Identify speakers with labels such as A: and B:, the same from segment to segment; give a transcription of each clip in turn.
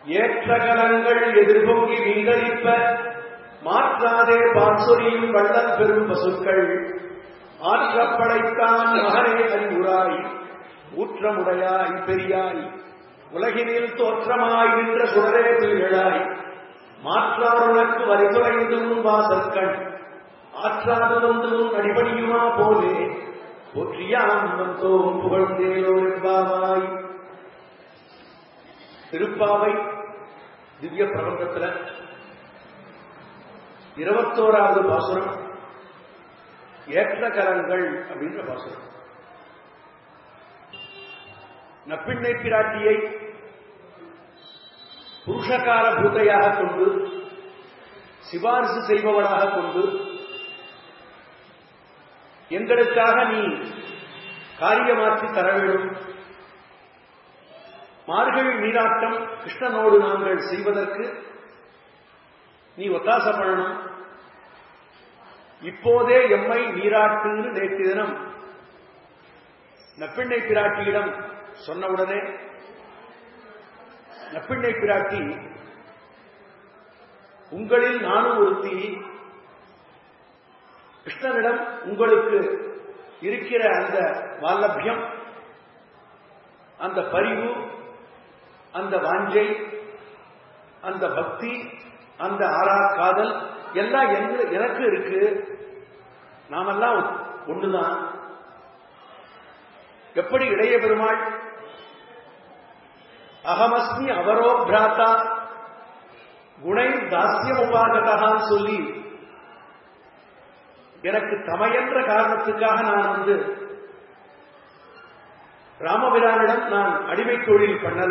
A: ஏற்றகலங்கள் எதிர்பொங்கி வீங்கரிப்ப மாற்றாதே பாசொரியும் வள்ளல் பெரும் பசுக்கள் ஆற்றப்படைத்தான் மகனே அறிவுராய் ஊற்றமுடையாய் பெரியாய் உலகினில் தோற்றமாய் நின்ற சுடரே திகழாய் மாற்றாருனக்கு வரிதுரைந்தும் வாசற்கண் ஆற்றாது வந்தும் அடிபடியுமா போலே போற்றியாம் வந்தோம் புகழ்ந்தேரோ என்பாவாய் திருப்பாவை திவ்ய பிரபந்தத்துல இருபத்தோராவது பாசுரம் ஏற்றகரங்கள் அப்படின்ற பாசுரம் நப்பிண்ணை பிராட்டியை புருஷகார பூத்தையாக கொண்டு சிபாரிசு செய்பவளாக கொண்டு எங்களுக்காக நீ காரியமாற்றி தர வேண்டும் மார்கழி நீராட்டம் கிருஷ்ணனோடு நாங்கள் செய்வதற்கு நீ ஒத்தாச பண்ணணும் இப்போதே எம்மை நீராட்டுன்னு நேற்று தினம் நப்பிண்ணை பிராட்டியிடம் சொன்னவுடனே நப்பிண்ணை பிராட்டி உங்களில் நானும் ஒருத்தி கிருஷ்ணனிடம் உங்களுக்கு இருக்கிற அந்த வால்லபியம் அந்த பரிவு அந்த வாஞ்சை அந்த பக்தி அந்த ஆறா காதல் எல்லாம் எனக்கு இருக்கு நாமெல்லாம் ஒண்ணுதான் எப்படி இளைய பெருமாள் அகமஸ்மி அவரோ பிராத்தா குணை தாசியம் உபாதகான்னு சொல்லி எனக்கு தமையன்ற காரணத்துக்காக நான் வந்து ராமபிரானிடம் நான் அடிமை தொழில் பண்ணல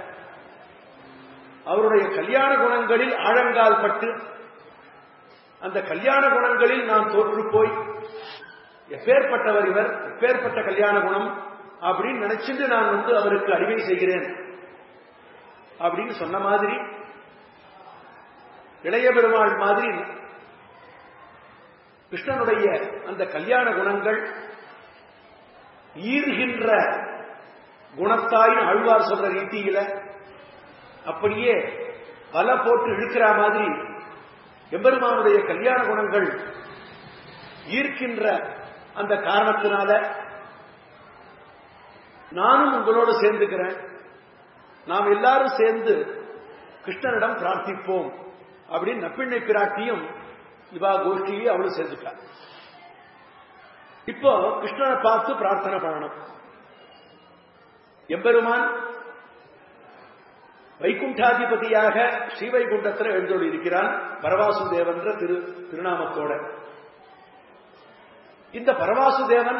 A: அவருடைய கல்யாண குணங்களில் ஆழங்கால் பட்டு அந்த கல்யாண குணங்களில் நான் தோற்று போய் எப்பேற்பட்டவர் இவர் எப்பேற்பட்ட கல்யாண குணம் அப்படின்னு நினைச்சிட்டு நான் வந்து அவருக்கு அடிமை செய்கிறேன் அப்படின்னு சொன்ன மாதிரி இளைய பெருமாள் மாதிரி கிருஷ்ணனுடைய அந்த கல்யாண குணங்கள் ஈர்கின்ற குணத்தாயின் ஆழ்வார் சொல்ற ரீதியில அப்படியே பல போட்டு இழுக்கிற மாதிரி எம்பெருமானுடைய கல்யாண குணங்கள் ஈர்க்கின்ற அந்த காரணத்தினால நானும் உங்களோடு சேர்ந்துக்கிறேன் நாம் எல்லாரும் சேர்ந்து கிருஷ்ணனிடம் பிரார்த்திப்போம் அப்படின்னு நப்பிண்ணை பிராட்டியும் இவா கோஷ்டியை அவளும் சேர்ந்துட்டா இப்போ கிருஷ்ணனை பார்த்து பிரார்த்தனை பண்ணணும் எம்பெருமான் வைகுண்டாதிபதியாக ஸ்ரீவைகுண்டத்தில் எழுந்தொழி இருக்கிறான் பரவாசுதேவன்ற திரு திருநாமத்தோட இந்த பரவாசுதேவன்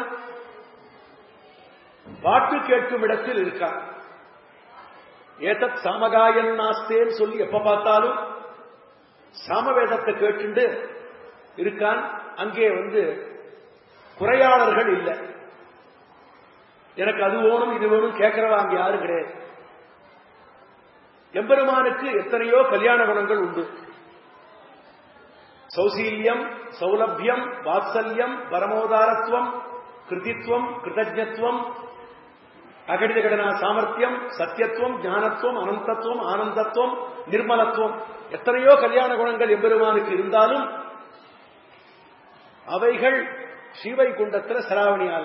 A: பாட்டு கேட்கும் இடத்தில் இருக்கான் ஏதத் சாமகாயன் நாஸ்தேன்னு சொல்லி எப்ப பார்த்தாலும் சாமவேதத்தை கேட்டுண்டு இருக்கான் அங்கே வந்து குறையாளர்கள் இல்லை எனக்கு அது வேணும் இது வேணும் கேட்கிறவா அங்க யாரும் கிடையாது எம்பெருமானுக்கு எத்தனையோ கல்யாண குணங்கள் உண்டு சௌசீல்யம் சௌலபியம் வாத்சல்யம் பரமோதாரத்துவம் கிருதித்துவம் கிருதஜத்துவம் அகடித கடனா சாமர்த்தியம் சத்தியத்துவம் ஞானத்துவம் அனந்தத்துவம் ஆனந்தத்துவம் நிர்மலத்துவம் எத்தனையோ கல்யாண குணங்கள் எம்பெருமானுக்கு இருந்தாலும் அவைகள் ஸ்ரீவைகுண்டத்தில் சராவணியால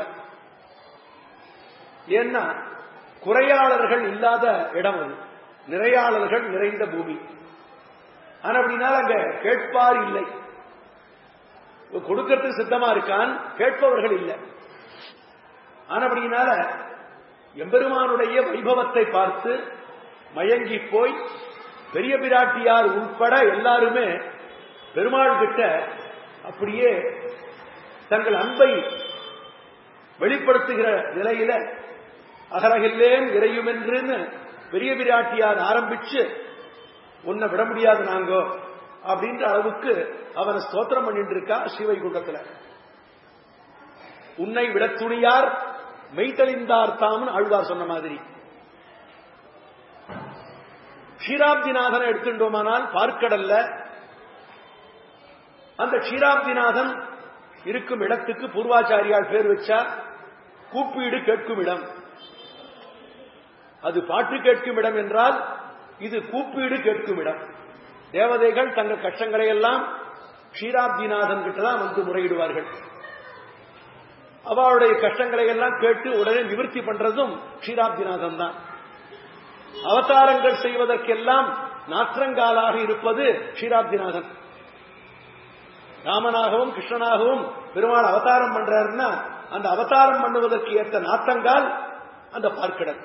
A: ஏன்னா குறையாளர்கள் இல்லாத இடம் அது நிறையாளர்கள் நிறைந்த பூமி ஆனா அப்படின்னால அங்க கேட்பார் இல்லை கொடுக்கறதுக்கு சித்தமா இருக்கான் கேட்பவர்கள் இல்லை ஆனா அப்படின்னால எம்பெருமானுடைய வைபவத்தை பார்த்து மயங்கி போய் பெரிய பிராட்டியார் உட்பட எல்லாருமே பெருமாள் கிட்ட அப்படியே தங்கள் அன்பை வெளிப்படுத்துகிற நிலையில அகரகில்லேன் இறையுமென்றுன்னு பெரிய பிராட்டியார் ஆரம்பிச்சு உன்னை விட முடியாது நாங்கோ அப்படின்ற அளவுக்கு அவனை ஸ்தோத்திரம் பண்ணிட்டு இருக்கா ஸ்ரீவைகுண்டத்துல உன்னை விட துணியார் மெய்தலிந்தார் தாம்னு ஆழ்வார் சொன்ன மாதிரி க்ஷீராப்திநாதனை எடுத்துட்டோமானால் பார்க்கடல்ல அந்த க்ஷீராப்திநாதன் இருக்கும் இடத்துக்கு பூர்வாச்சாரியால் பேர் வச்சா கூப்பீடு கேட்கும் இடம் அது பாட்டு கேட்கும் இடம் என்றால் இது கூப்பீடு கேட்கும் இடம் தேவதைகள் தங்கள் கஷ்டங்களை எல்லாம் க்ஷீராப்திநாதன் கிட்ட தான் வந்து முறையிடுவார்கள் அவளுடைய கஷ்டங்களை எல்லாம் கேட்டு உடனே நிவர்த்தி பண்றதும் க்ஷீராப்திநாதன் தான் அவதாரங்கள் செய்வதற்கெல்லாம் நாற்றங்காலாக இருப்பது க்ஷீராப்திநாதன் ராமனாகவும் கிருஷ்ணனாகவும் பெருமாள் அவதாரம் பண்றாருன்னா அந்த அவதாரம் பண்ணுவதற்கு ஏற்ற நாற்றங்கால் அந்த பார்க்கடல்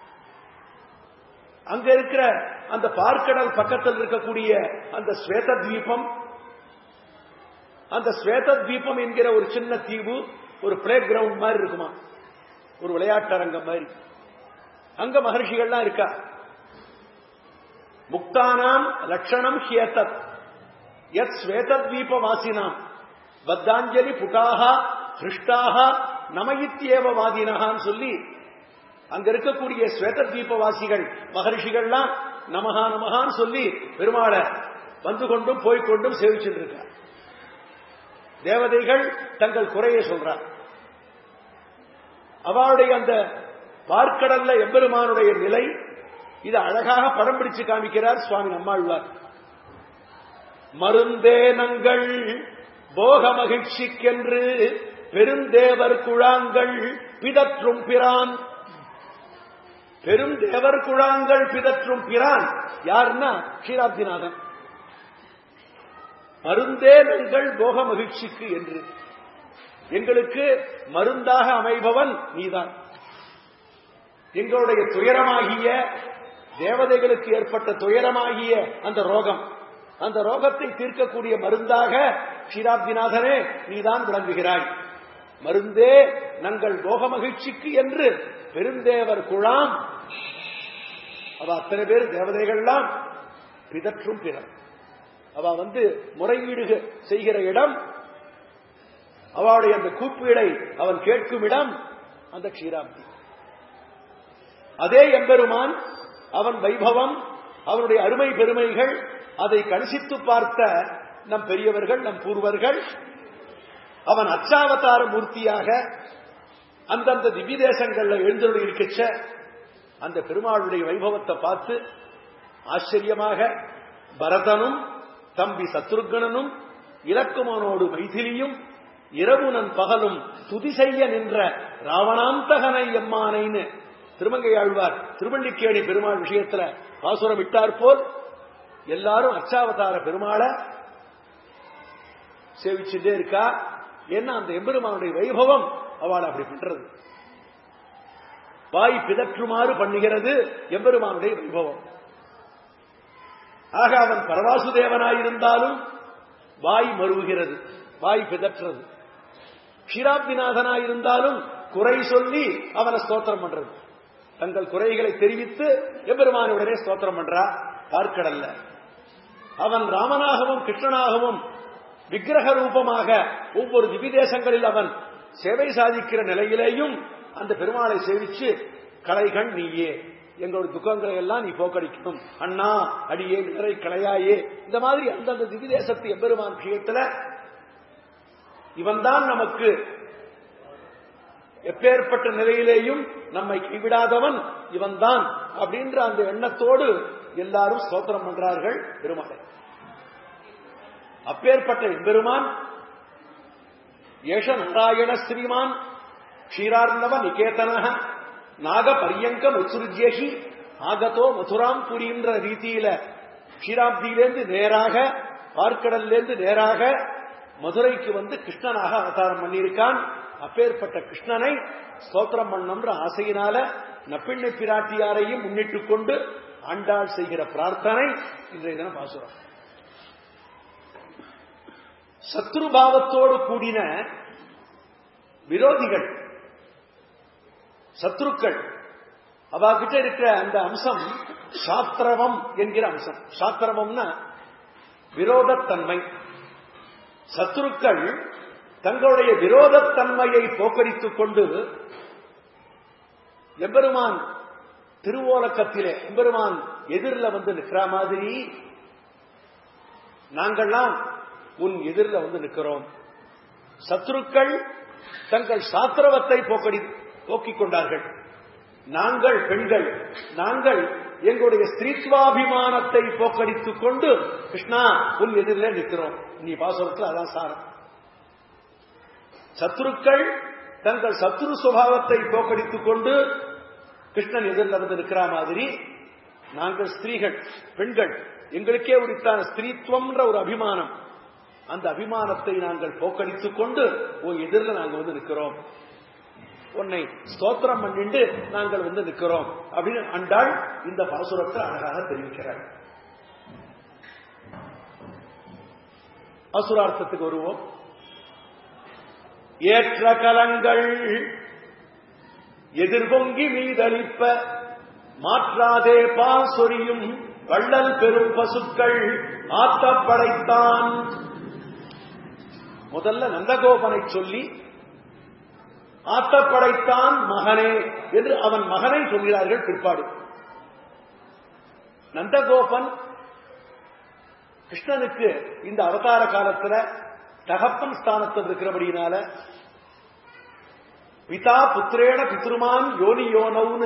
A: அங்க இருக்கிற அந்த பார்க்கடல் பக்கத்தில் இருக்கக்கூடிய அந்த ஸ்வேத தீபம் அந்த ஸ்வேத தீபம் என்கிற ஒரு சின்ன தீவு ஒரு பிளே கிரவுண்ட் மாதிரி இருக்குமா ஒரு விளையாட்டரங்கம் மாதிரி அங்க மகர்ஷிகள்லாம் இருக்கா முக்தானாம் லட்சணம் ஹியத்தத் எத் ஸ்வேதத்வீப வாசினாம் பத்தாஞ்சலி புட்டாக ஹிருஷ்டாக நமயித்யேவ வாதினகான்னு சொல்லி அங்க இருக்கக்கூடிய ஸ்வேத தீபவாசிகள் மகர்ஷிகள்லாம் நமகா நமகான்னு சொல்லி பெருமாளை வந்து கொண்டும் போய்கொண்டும் சேவிச்சுட்டு இருக்கார் தேவதைகள் தங்கள் குறையை சொல்றார் அவளுடைய அந்த பார்க்கடல்ல எம்பெருமானுடைய நிலை இது அழகாக படம் பிடிச்சு காமிக்கிறார் சுவாமி நம்மாழ்வார் மருந்தேனங்கள் போக மகிழ்ச்சிக்கென்று பெருந்தேவர் குழாங்கள் பிதற்றும் பிரான் பெரும் தேவர் குழாங்கள் பிதற்றும் பிரான் யாருன்னா க்ஷீராப்திநாதன் மருந்தே நங்கள் போக மகிழ்ச்சிக்கு என்று எங்களுக்கு மருந்தாக அமைபவன் நீதான் எங்களுடைய துயரமாகிய தேவதைகளுக்கு ஏற்பட்ட துயரமாகிய அந்த ரோகம் அந்த ரோகத்தை தீர்க்கக்கூடிய மருந்தாக க்ஷீராப்திநாதனே நீதான் விளங்குகிறாய் மருந்தே நங்கள் போக மகிழ்ச்சிக்கு என்று பெருந்தேவர் குழாம் அவ அத்தனை பேர் தேவதைகள்லாம் பிதற்றும் பிறர் அவ வந்து முறையீடு செய்கிற இடம் அவளுடைய அந்த கூப்பீடை அவன் கேட்கும் இடம் அந்த க்ஷீராப்தி அதே எம்பெருமான் அவன் வைபவம் அவனுடைய அருமை பெருமைகள் அதை கணிசித்து பார்த்த நம் பெரியவர்கள் நம் பூர்வர்கள் அவன் அச்சாவதார மூர்த்தியாக அந்தந்த திவ்ய தேசங்கள்ல எழுந்தருள் இருக்கச்ச அந்த பெருமாளுடைய வைபவத்தை பார்த்து ஆச்சரியமாக பரதனும் தம்பி சத்ருகணனும் இலக்குமனோடு மைதிலியும் இரவுனன் பகலும் துதி செய்ய நின்ற ராவணாந்தகனை எம்மானைன்னு திருமங்கை ஆழ்வார் திருவள்ளிக்கேணி பெருமாள் விஷயத்துல பாசுரம் விட்டார் போல் எல்லாரும் அச்சாவதார பெருமாளை சேவிச்சுட்டே இருக்கா ஏன்னா அந்த எம்பெருமானுடைய வைபவம் அவள் அப்படி பண்றது வாய் பிதற்றுமாறு பண்ணுகிறது எம்பெருமானுடைய வைபவம் ஆக அவன் பரவாசுதேவனாயிருந்தாலும் வாய் மருவுகிறது வாய் பிதற்றது க்ஷீராப்திநாதனாயிருந்தாலும் குறை சொல்லி அவனை ஸ்தோத்திரம் பண்றது தங்கள் குறைகளை தெரிவித்து எம்பெருமானுடனே ஸ்தோத்திரம் பண்றா பார்க்கடல்ல அவன் ராமனாகவும் கிருஷ்ணனாகவும் விக்கிரக ரூபமாக ஒவ்வொரு திவிதேசங்களில் அவன் சேவை சாதிக்கிற நிலையிலேயும் அந்த பெருமாளை சேவிச்சு கலைகள் நீயே எங்களோட துக்கங்களை எல்லாம் நீ போக்கடிக்கணும் அண்ணா அடியே நிறை கலையாயே இந்த மாதிரி அந்தந்த திவிதேசத்து எம்பெருமான் விஷயத்துல இவன்தான் நமக்கு எப்பேற்பட்ட நிலையிலேயும் நம்மை கைவிடாதவன் இவன்தான் அப்படின்ற அந்த எண்ணத்தோடு எல்லாரும் ஸ்தோத்திரம் பண்றார்கள் பெருமாளை அப்பேற்பட்ட எம்பெருமான் ஏஷ நாராயண ஸ்ரீமான் க்ஷீரார்ணவ நிகேதன நாக பரியங்கம் உத்சுருஜேகி ஆகத்தோ மதுராம் புரின்ற ரீதியில க்ஷீராப்தியிலேருந்து நேராக பார்க்கடல்லேருந்து நேராக மதுரைக்கு வந்து கிருஷ்ணனாக அவதாரம் பண்ணியிருக்கான் அப்பேற்பட்ட கிருஷ்ணனை ஸ்தோத்திரம் பண்ணம்ன்ற ஆசையினால நப்பிள்ளை பிராட்டியாரையும் முன்னிட்டுக் கொண்டு ஆண்டாள் செய்கிற பிரார்த்தனை இன்றைய தினம் பாசுரம் சத்ருபாவத்தோடு கூடின விரோதிகள் சத்ருக்கள் அவாகிட்ட இருக்கிற அந்த அம்சம் சாத்திரவம் என்கிற அம்சம் சாத்திரவம்னா விரோதத்தன்மை சத்ருக்கள் தங்களுடைய விரோதத்தன்மையை போக்கடித்துக் கொண்டு எம்பெருமான் திருவோலக்கத்திலே எம்பெருமான் எதிரில் வந்து நிற்கிற மாதிரி நாங்கள்லாம் உன் எதிரில் வந்து நிற்கிறோம் சத்ருக்கள் தங்கள் சாத்திரவத்தை போக்கடி போக்கிக் கொண்டார்கள் நாங்கள் பெண்கள் நாங்கள் எங்களுடைய ஸ்திரீத்வாபிமானத்தை போக்கடித்துக் கொண்டு கிருஷ்ணா உன் எதிரில் நிற்கிறோம் நீ பாசுரத்தில் அதான் சாரம் சத்துருக்கள் தங்கள் சத்துரு சுபாவத்தை போக்கடித்துக் கொண்டு கிருஷ்ணன் எதிரில் வந்து நிற்கிற மாதிரி நாங்கள் ஸ்திரீகள் பெண்கள் எங்களுக்கே உரித்தான ஸ்திரீத்துவம்ன்ற ஒரு அபிமானம் அந்த அபிமானத்தை நாங்கள் போக்கடித்துக் கொண்டு உன் எதிரில் நாங்கள் வந்து நிற்கிறோம் உன்னை ஸ்தோத்திரம் பண்ணிட்டு நாங்கள் வந்து நிற்கிறோம் அப்படின்னு அண்டாள் இந்த பாசுரத்தை அழகாக தெரிவிக்கிறார் அசுரார்த்தத்துக்கு வருவோம் ஏற்ற கலங்கள் எதிர்பொங்கி மீதளிப்ப மாற்றாதே பால் சொரியும் வள்ளல் பெரும் பசுக்கள் ஆத்தப்படைத்தான் முதல்ல நந்தகோபனை சொல்லி ஆத்தப்படைத்தான் மகனே என்று அவன் மகனை சொல்கிறார்கள் பிற்பாடு நந்தகோபன் கிருஷ்ணனுக்கு இந்த அவதார காலத்துல தகப்பன் ஸ்தானத்தில் இருக்கிறபடியினால பிதா புத்திரேன பித்ருமான் யோனி யோனவுன்னு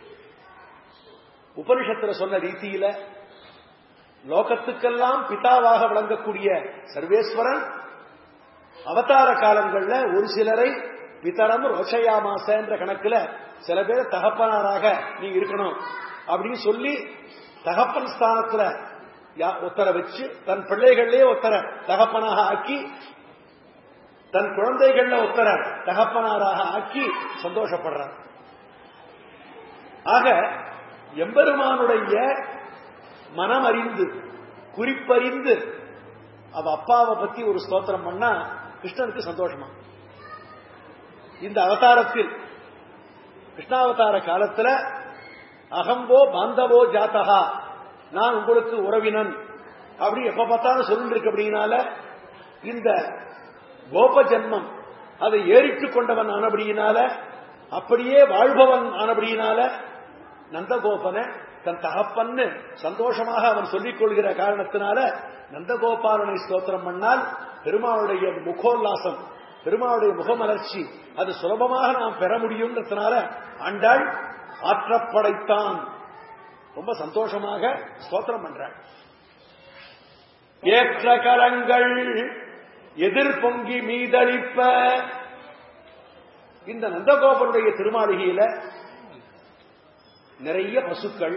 A: உபனிஷத்துல சொன்ன ரீதியில லோகத்துக்கெல்லாம் பிதாவாக விளங்கக்கூடிய சர்வேஸ்வரன் அவதார காலங்கள்ல ஒரு சிலரை பிதரம் ரோஷயாமாச என்ற கணக்குல சில பேர் தகப்பனாராக நீ இருக்கணும் அப்படின்னு சொல்லி தகப்பன் ஸ்தானத்துல ஒத்தரை வச்சு தன் பிள்ளைகள்லயே ஒத்தர தகப்பனாக ஆக்கி தன் குழந்தைகள்ல ஒத்தர தகப்பனாராக ஆக்கி சந்தோஷப்படுறார் ஆக எம்பெருமானுடைய மனம் அறிந்து குறிப்பறிந்து அவ அப்பாவை பத்தி ஒரு ஸ்தோத்திரம் பண்ணா கிருஷ்ணனுக்கு சந்தோஷமா இந்த அவதாரத்தில் கிருஷ்ணாவதார காலத்துல அகம்போ பாந்தவோ ஜாத்தகா நான் உங்களுக்கு உறவினன் அப்படி எப்ப பார்த்தாலும் சொல்லிருக்கு அப்படின்னால இந்த கோப ஜன்மம் அதை ஏறிட்டுக் கொண்டவன் ஆனபடியினால அப்படியே வாழ்பவன் ஆனபடியினால நந்தகோபனை தன் தகப்பன்னு சந்தோஷமாக அவன் சொல்லிக் கொள்கிற காரணத்தினால நந்தகோபாலனை ஸ்தோத்திரம் பண்ணால் பெருமாளுடைய முகோல்லாசம் பெருமாளுடைய முகமலர்ச்சி அது சுலபமாக நாம் பெற முடியும்ன்றதுனால ஆண்டாள் ஆற்றப்படைத்தான் ரொம்ப சந்தோஷமாக ஸ்தோத்திரம் பண்றாள் ஏற்ற கரங்கள் எதிர் பொங்கி மீதளிப்ப இந்த நந்தகோபனுடைய திருமாளிகையில நிறைய பசுக்கள்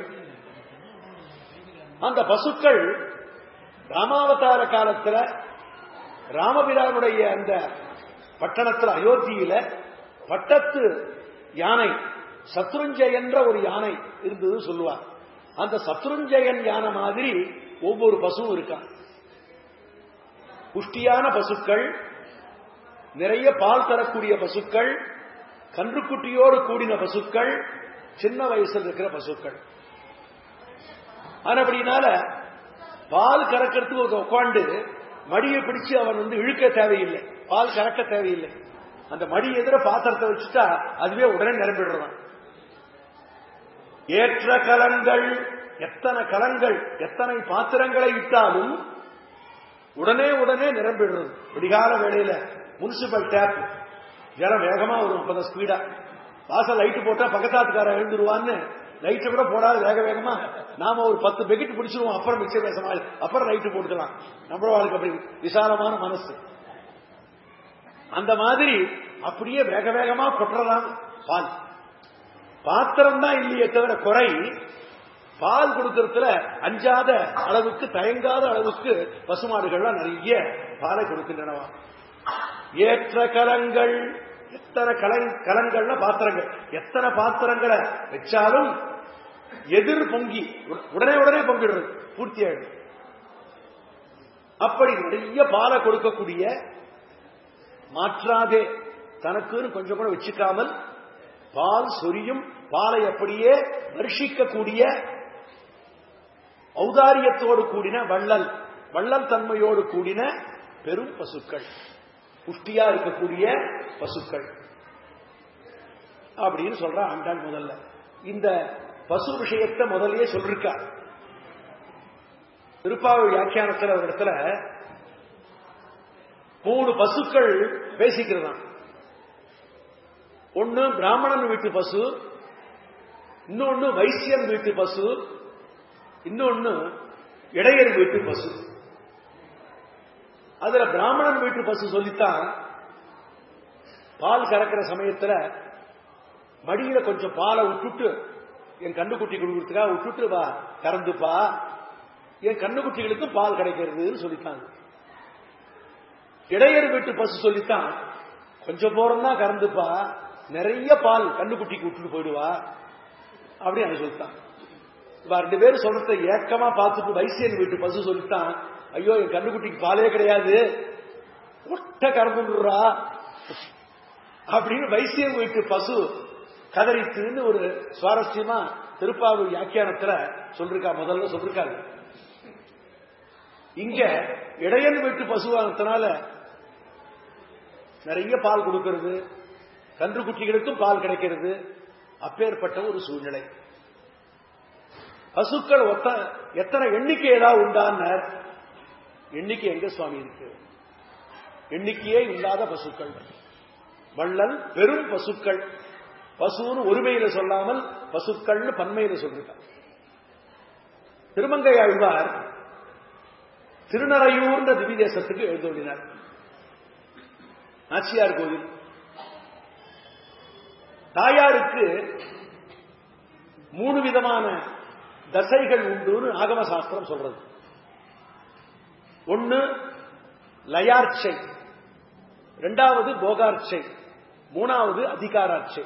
A: அந்த பசுக்கள் ராமாவதார காலத்துல ராமபிரானுடைய அந்த பட்டணத்தில் அயோத்தியில பட்டத்து யானை சத்ருஞ்சயன்ற ஒரு யானை இருந்தது சொல்லுவார் அந்த சத்ருஞ்சயன் யானை மாதிரி ஒவ்வொரு பசுவும் இருக்கான் புஷ்டியான பசுக்கள் நிறைய பால் தரக்கூடிய பசுக்கள் கன்றுக்குட்டியோடு கூடின பசுக்கள் சின்ன வயசுல இருக்கிற பசுக்கள் அப்படினால பால் கறக்கிறதுக்கு ஒரு உட்காந்து மடியை பிடிச்சு அவன் வந்து இழுக்க தேவையில்லை பால் கறக்க தேவையில்லை அந்த மடி எதிர பாத்திரத்தை வச்சுட்டா அதுவே உடனே நிரம்பிடுறான் ஏற்ற கலங்கள் எத்தனை கலங்கள் எத்தனை பாத்திரங்களை இட்டாலும் உடனே உடனே நிரம்பிடுறது விடிகால வேளையில முனிசிபல் டேப் ஜலம் வேகமா வரும் அப்பதான் ஸ்பீடா வாசல் லைட்டு போட்டா பக்கத்தாத்துக்கார எழுந்துருவான்னு லைட்டு கூட போடாது வேக வேகமா நாம ஒரு பத்து பெக்கெட் பிடிச்சிருவோம் அப்புறம் மிச்சம் பேச அப்புறம் லைட்டு போட்டுக்கலாம் நம்மளுக்கு அப்படி விசாலமான மனசு அந்த மாதிரி அப்படியே வேக வேகமா கொட்டுறதான் பால் பாத்திரம் தான் இல்லையே தவிர குறை பால் கொடுக்கறதுல அஞ்சாத அளவுக்கு தயங்காத அளவுக்கு பசுமாடுகள்லாம் நிறைய பாலை கொடுக்கின்றனவா ஏற்ற கலங்கள் எத்தனை கலங் கலங்கள்ல பாத்திரங்கள் எத்தனை பாத்திரங்களை வச்சாலும் எதிர் பொங்கி உடனே உடனே பொங்கிடுறது பூர்த்தி ஆயிடும் அப்படி நிறைய பாலை கொடுக்கக்கூடிய மாற்றாதே தனக்குன்னு கொஞ்சம் கூட வச்சுக்காமல் பால் சொரியும் பாலை அப்படியே வருஷிக்கக்கூடிய ஔதாரியத்தோடு கூடின வள்ளல் வள்ளல் தன்மையோடு கூடின பெரும் பசுக்கள் புஷ்டியா இருக்கக்கூடிய பசுக்கள் அப்படின்னு சொல்ற ஆண்டாள் முதல்ல இந்த பசு விஷயத்தை முதல்லயே சொல்லிருக்கா திருப்பாவை வியாக்கியானத்தில் ஒரு இடத்துல மூணு பசுக்கள் பேசிக்கிறதாம் ஒன்னு பிராமணன் வீட்டு பசு இன்னொன்னு வைசியன் வீட்டு பசு இன்னொன்னு இடையர் வீட்டு பசு அதுல பிராமணன் வீட்டு பசு சொல்லித்தான் பால் கறக்கிற சமயத்துல மடியில கொஞ்சம் பாலை விட்டுட்டு என் கண்ணுக்குட்டி கொடுக்கறதுக்காக விட்டுட்டு வா கறந்துப்பா என் கண்ணுக்குட்டிகளுக்கும் பால் கிடைக்கிறதுன்னு சொல்லித்தாங்க இடையர் வீட்டு பசு சொல்லித்தான் கொஞ்சம் போறோம் தான் கறந்துப்பா நிறைய பால் கண்ணுக்குட்டிக்கு விட்டுட்டு போயிடுவா அப்படின்னு அது சொல்லித்தான் இவ ரெண்டு பேரும் சொல்றத ஏக்கமா பார்த்துட்டு வைசியன் வீட்டு பசு சொல்லித்தான் ஐயோ என் கண்ணுக்குட்டிக்கு பாலே கிடையாது ஒட்ட கறந்துடுறா அப்படின்னு வைசியன் வீட்டு பசு கதறித்துன்னு ஒரு சுவாரஸ்யமா திருப்பாவூர் வியாக்கியானத்துல சொல்லிருக்கா முதல்ல சொல்லிருக்காங்க இங்க இடையன் வீட்டு பசுவானத்தினால நிறைய பால் கொடுக்கிறது கன்று குட்டிகளுக்கும் பால் கிடைக்கிறது அப்பேற்பட்ட ஒரு சூழ்நிலை பசுக்கள் ஒத்த எத்தனை எண்ணிக்கை ஏதாவது உண்டான்னார் எண்ணிக்கை எங்க சுவாமி இருக்கு எண்ணிக்கையே இல்லாத பசுக்கள் வள்ளல் பெரும் பசுக்கள் பசுன்னு ஒருமையில சொல்லாமல் பசுக்கள்னு பன்மையில சொல்லிருக்காங்க திருமங்கை ஆழ்வார் திருநறையூர்ன்ற திவி தேசத்துக்கு எழுந்தோடினார் நாச்சியார் கோவில் தாயாருக்கு மூணு விதமான தசைகள் உண்டுன்னு ஆகம சாஸ்திரம் சொல்றது ஒன்னு லயார்ச்சை இரண்டாவது போகார்ச்சை மூணாவது அதிகாராட்சை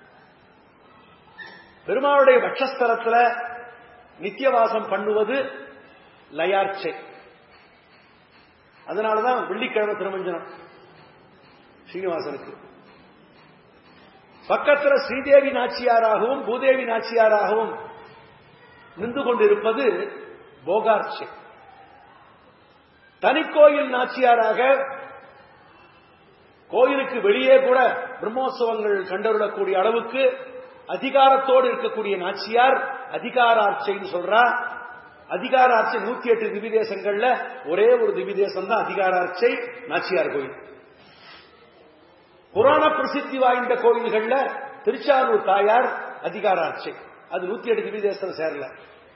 A: பெருமாளுடைய பட்சஸ்தலத்துல நித்தியவாசம் பண்ணுவது லயார்ச்சை அதனாலதான் வெள்ளிக்கிழமை திருமஞ்சனம் ஸ்ரீனிவாசனுக்கு பக்கத்துல ஸ்ரீதேவி நாச்சியாராகவும் பூதேவி நாச்சியாராகவும் நின்று கொண்டிருப்பது போகார்ச்சை தனிக்கோயில் நாச்சியாராக கோயிலுக்கு வெளியே கூட பிரம்மோற்சவங்கள் கண்டறிடக்கூடிய அளவுக்கு அதிகாரத்தோடு இருக்கக்கூடிய நாச்சியார் அதிகாராட்சைன்னு சொல்றா அதிகாராட்சை நூத்தி எட்டு திவிதேசங்கள்ல ஒரே ஒரு திவிதேசம் தான் அதிகாராட்சை நாச்சியார் கோயில் புராண பிரசித்தி வாய்ந்த கோயில்கள்ல திருச்சானூர் தாயார் அதிகாராட்சை அது நூத்தி எட்டு திவிதேசம் சேரல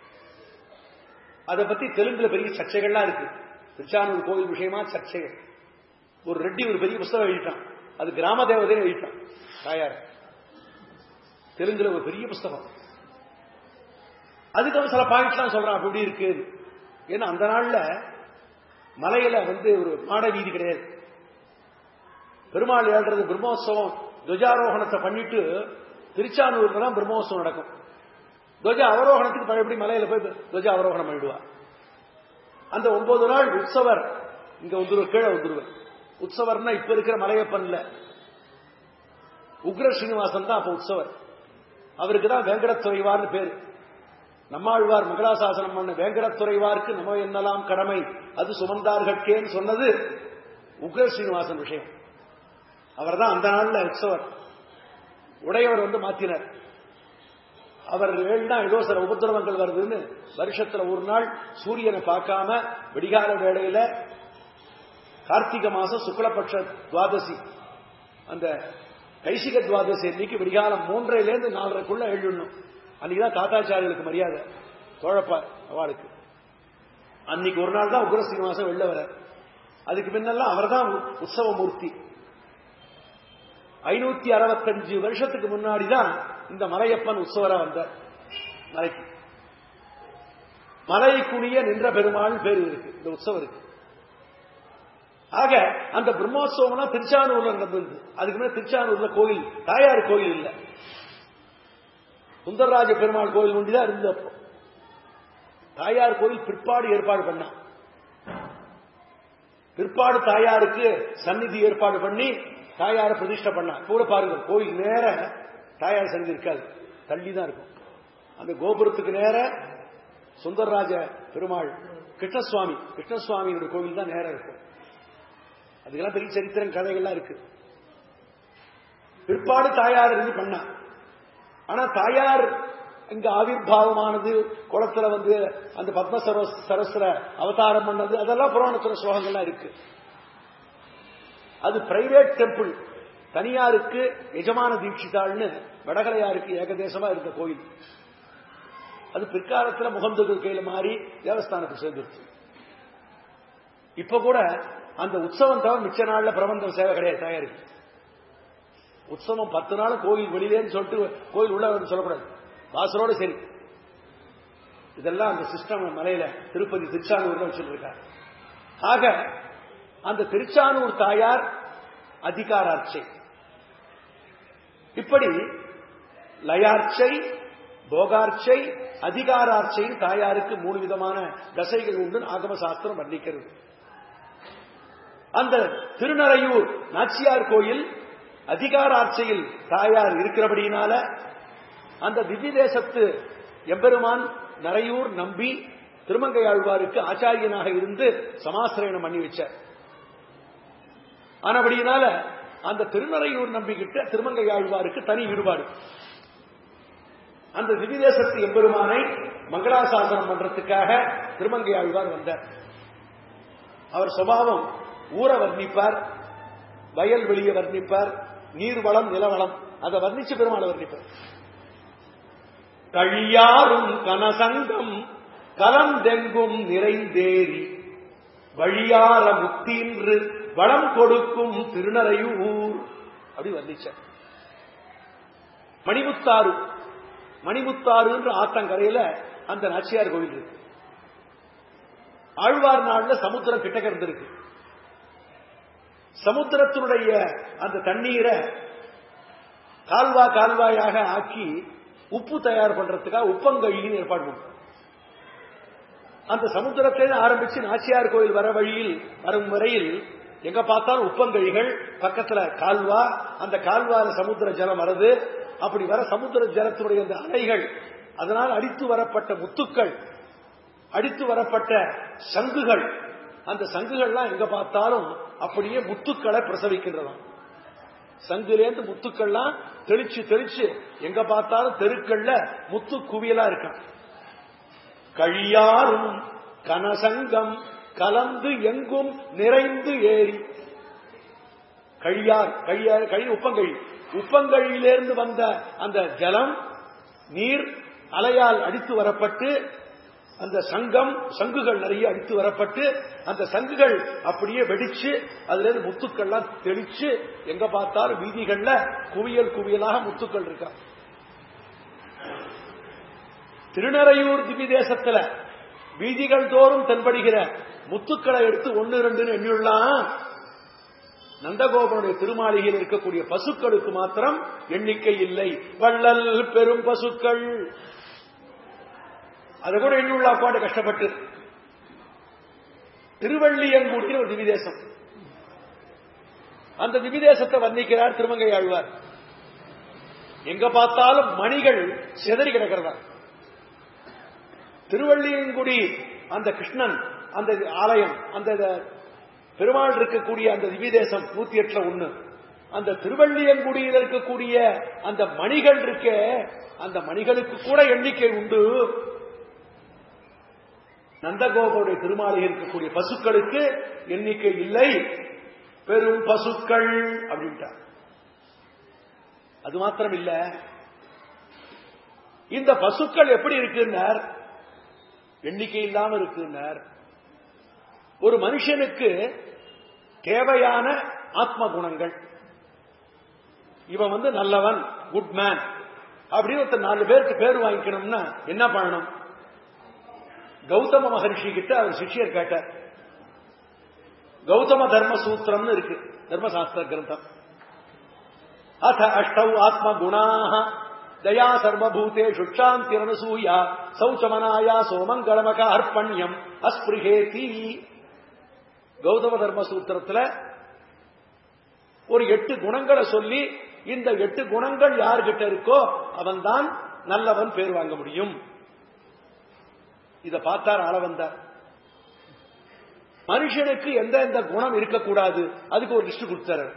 A: அதை பத்தி தெலுங்குல பெரிய சர்ச்சைகள்லாம் இருக்கு திருச்சானூர் கோயில் விஷயமா சர்ச்சைகள் ஒரு ரெட்டி ஒரு பெரிய புஸ்தகம் எழுதிட்டான் அது கிராம தேவதைன்னு எழுதிட்டான் தாயார் தெலுங்குல ஒரு பெரிய புஸ்தகம் அதுக்கு அவன் சில பாயிண்ட்ஸ்லாம் சொல்றான் அப்படி இருக்கு ஏன்னா அந்த நாள்ல மலையில வந்து ஒரு மாட வீதி கிடையாது பெருமாள் ஏழ்றது பிரம்மோத்சவம் துவஜாரோகணத்தை பண்ணிட்டு திருச்சானூர்ல தான் பிரம்மோத்சவம் நடக்கும் துவஜ அவரோகணத்துக்கு பழையபடி மலையில போய் துவஜ அவரோகணம் பண்ணிடுவா அந்த ஒன்பது நாள் உற்சவர் இங்க வந்துருவ கீழே வந்துருவேன் உற்சவர்னா இப்ப இருக்கிற மலையப்பன் இல்ல உக்ர ஸ்ரீனிவாசன் தான் அப்ப உற்சவர் அவருக்கு தான் வேங்கடத்துறைவார்னு பேரு நம்மாழ்வார் மங்களாசாசனம் பண்ண வேங்கடத்துறைவார்க்கு நம்ம என்னலாம் கடமை அது சுமந்தார்கட்கேன்னு சொன்னது உக்ர ஸ்ரீனிவாசன் விஷயம் அவர் தான் அந்த நாள்ல உற்சவர் உடையவர் வந்து மாத்தினார் அவர் ஏழுனா ஏதோ சில உபதிரவங்கள் வருதுன்னு வருஷத்துல ஒரு நாள் சூரியனை பார்க்காம வெடிகால வேளையில கார்த்திகை மாசம் சுக்லபட்ச துவாதசி அந்த கைசிக துவாதசி அன்னைக்கு விடிகாலம் மூன்றையிலேருந்து நாலரைக்குள்ள எழுடணும் அன்னைக்குதான் தாத்தாச்சாரிகளுக்கு மரியாதை தோழப்பார் அவளுக்கு அன்னைக்கு ஒரு நாள் தான் உக்ர சீனிவாசம் வெளில வர அதுக்கு பின்னெல்லாம் அவர் தான் உற்சவ மூர்த்தி ஐநூத்தி அறுபத்தஞ்சு வருஷத்துக்கு முன்னாடி தான் இந்த மலையப்பன் உற்சவரா வந்தார் மலைக்கு மலை குனிய நின்ற பெருமாள் பேரு இருக்கு இந்த உற்சவம் இருக்கு ஆக அந்த பிரம்மோத்சவம்னா திருச்சானூர்ல நடந்தது அதுக்கு மேல திருச்சானூர்ல கோயில் தாயார் கோயில் இல்ல சுந்தரராஜ பெருமாள் கோயில் ஒண்டிதான் இருந்தது அப்போ தாயார் கோயில் பிற்பாடு ஏற்பாடு பண்ணா பிற்பாடு தாயாருக்கு சந்நிதி ஏற்பாடு பண்ணி தாயார பிரதிஷ்டை பண்ணா கூட பாருங்க கோயில் நேர தாயார் சந்நிதி இருக்காது தள்ளி தான் இருக்கும் அந்த கோபுரத்துக்கு நேர சுந்தரராஜ பெருமாள் கிருஷ்ணசுவாமி கிருஷ்ணசுவாமியோட கோவில் தான் நேரம் இருக்கும் அதுக்கெல்லாம் பெரிய சரித்திரம் கதைகள்லாம் இருக்கு பிற்பாடு தாயார் இருந்து பண்ணா ஆனா தாயார் இங்க ஆவிர்வாவமானது குளத்துல வந்து அந்த பத்ம சரஸ்வர அவதாரம் பண்ணது அதெல்லாம் புராணத்துல ஸ்லோகங்கள்லாம் இருக்கு அது பிரைவேட் டெம்பிள் தனியாருக்கு எஜமான தீட்சிதாள்னு வடகரையாருக்கு ஏகதேசமா இருந்த கோயில் அது பிற்காலத்துல முகந்தது கையில மாறி தேவஸ்தானத்துக்கு சேர்ந்துருச்சு இப்ப கூட அந்த உற்சவம் தவிர மிச்ச நாள்ல பிரபந்தம் சேவை கிடையாது தயாரிக்கு உற்சவம் பத்து நாள் கோயில் வெளியிலேன்னு சொல்லிட்டு கோயில் உள்ள வந்து சொல்லக்கூடாது வாசலோட சரி இதெல்லாம் அந்த சிஸ்டம் மலையில திருப்பதி திருச்சானூர்ல வச்சுருக்காங்க ஆக அந்த திருச்சானூர் தாயார் அதிகாரார்ச்சை இப்படி லயார்ச்சை போகார்ச்சை அதிகாரார்ச்சை தாயாருக்கு மூணு விதமான தசைகள் உண்டு ஆகம சாஸ்திரம் வர்ணிக்கிறது அந்த திருநறையூர் நாச்சியார் கோயில் அதிகாராட்சியில் தாயார் இருக்கிறபடியினால அந்த திவ்ய தேசத்து எம்பெருமான் நரையூர் நம்பி திருமங்கையாழ்வாருக்கு ஆச்சாரியனாக இருந்து சமாசிரயணம் பண்ணி வச்சார் ஆனபடியினால அந்த திருநறையூர் நம்பிக்கிட்ட திருமங்கையாழ்வாருக்கு தனி ஈடுபாடு அந்த திவ்யதேசத்து எம்பெருமானை மங்களாசாசனம் பண்றதுக்காக திருமங்கையாழ்வார் வந்தார் அவர் சுபாவம் ஊரை வர்ணிப்பார் வயல் வெளியே வர்ணிப்பார் நீர்வளம் நிலவளம் அதை வர்ணிச்சு பெருமாளை வர்ணிப்பார் கழியாரும் கனசங்கம் கலந்தெங்கும் நிறைந்தேறி வழியார முத்தீன்று வளம் கொடுக்கும் திருநறையூர் அப்படி வர்ணிச்சார் மணிமுத்தாறு மணிமுத்தாறுன்ற ஆத்தங்கரையில அந்த நாச்சியார் கோவில் இருக்கு ஆழ்வார் நாள்ல சமுத்திரம் கிட்டக்க இருந்திருக்கு சமுத்திரத்தினுடைய அந்த தண்ணீரை கால்வா கால்வாயாக ஆக்கி உப்பு தயார் பண்றதுக்காக உப்பங்கழின்னு ஏற்பாடு பண்ணும் அந்த சமுத்திரத்திலிருந்து ஆரம்பிச்சு நாச்சியார் கோயில் வர வழியில் வரும் வரையில் எங்க பார்த்தாலும் உப்பங்கழிகள் பக்கத்துல கால்வா அந்த கால்வால சமுத்திர ஜலம் வருது அப்படி வர சமுத்திர ஜலத்தினுடைய அந்த அலைகள் அதனால் அடித்து வரப்பட்ட முத்துக்கள் அடித்து வரப்பட்ட சங்குகள் அந்த சங்குகள்லாம் எங்க பார்த்தாலும் அப்படியே முத்துக்களை பிரசவிக்கின்றதாம் சங்குலேருந்து முத்துக்கள்லாம் தெளிச்சு தெளிச்சு எங்க பார்த்தாலும் தெருக்கள்ல முத்து குவியலா இருக்கான் கழியாரும் கனசங்கம் கலந்து எங்கும் நிறைந்து ஏறி கழியார் கழியார் கழி உப்பங்கழி உப்பங்கழியிலிருந்து வந்த அந்த ஜலம் நீர் அலையால் அடித்து வரப்பட்டு அந்த சங்கம் சங்குகள் நிறைய அடித்து வரப்பட்டு அந்த சங்குகள் அப்படியே வெடிச்சு அதுல இருந்து முத்துக்கள்லாம் தெளிச்சு எங்க பார்த்தாலும் வீதிகள்ல குவியல் குவியலாக முத்துக்கள் இருக்கா திருநறையூர் திவ்ய தேசத்துல வீதிகள் தோறும் தென்படுகிற முத்துக்களை எடுத்து ஒன்னு ரெண்டுன்னு எண்ணியுள்ளான் நந்தகோபனுடைய திருமாளிகையில் இருக்கக்கூடிய பசுக்களுக்கு மாத்திரம் எண்ணிக்கை இல்லை வள்ளல் பெரும் பசுக்கள் அதை கூட எண்ணுள்ளா பாட்டு கஷ்டப்பட்டு திருவள்ளியங்குடியில் ஒரு திவிதேசம் அந்த திவிதேசத்தை வர்ணிக்கிறார் திருமங்கை ஆழ்வார் எங்க பார்த்தாலும் மணிகள் சிதறி கிடக்கிறதா திருவள்ளியங்குடி அந்த கிருஷ்ணன் அந்த ஆலயம் அந்த பெருமாள் இருக்கக்கூடிய அந்த திவிதேசம் நூத்தி எட்டுல ஒண்ணு அந்த திருவள்ளியங்குடியில் இருக்கக்கூடிய அந்த மணிகள் இருக்க அந்த மணிகளுக்கு கூட எண்ணிக்கை உண்டு நந்தகோபுடைய திருமாளிகை இருக்கக்கூடிய பசுக்களுக்கு எண்ணிக்கை இல்லை பெரும் பசுக்கள் அப்படின்ட்டார் அது மாத்திரம் இல்ல இந்த பசுக்கள் எப்படி இருக்குன்னார் எண்ணிக்கை இல்லாம இருக்குன்னார் ஒரு மனுஷனுக்கு தேவையான ஆத்ம குணங்கள் இவன் வந்து நல்லவன் குட் மேன் அப்படின்னு ஒருத்தர் நாலு பேருக்கு பேர் வாங்கிக்கணும்னா என்ன பண்ணணும் கௌதம மகர்ஷி கிட்ட அவர் சிஷ்யர் கேட்டார் கௌதம தர்ம சூத்திரம்னு இருக்கு தர்மசாஸ்திர கிரந்தம் அத அஷ்டௌ ஆத்ம குணாக தயா சர்வபூதேஷு சாந்திரனசூயா சௌச்சமனாயா சோமங்கலமக அர்ப்பண்யம் அஸ்பிருகேதி கௌதம தர்ம சூத்திரத்துல ஒரு எட்டு குணங்களை சொல்லி இந்த எட்டு குணங்கள் யார்கிட்ட இருக்கோ அவன் தான் நல்லவன் பேர் வாங்க முடியும் இத பார்த்தார் ஆள வந்தார் மனுஷனுக்கு எந்த எந்த குணம் இருக்கக்கூடாது அதுக்கு ஒரு லிஸ்ட் கொடுத்தாரு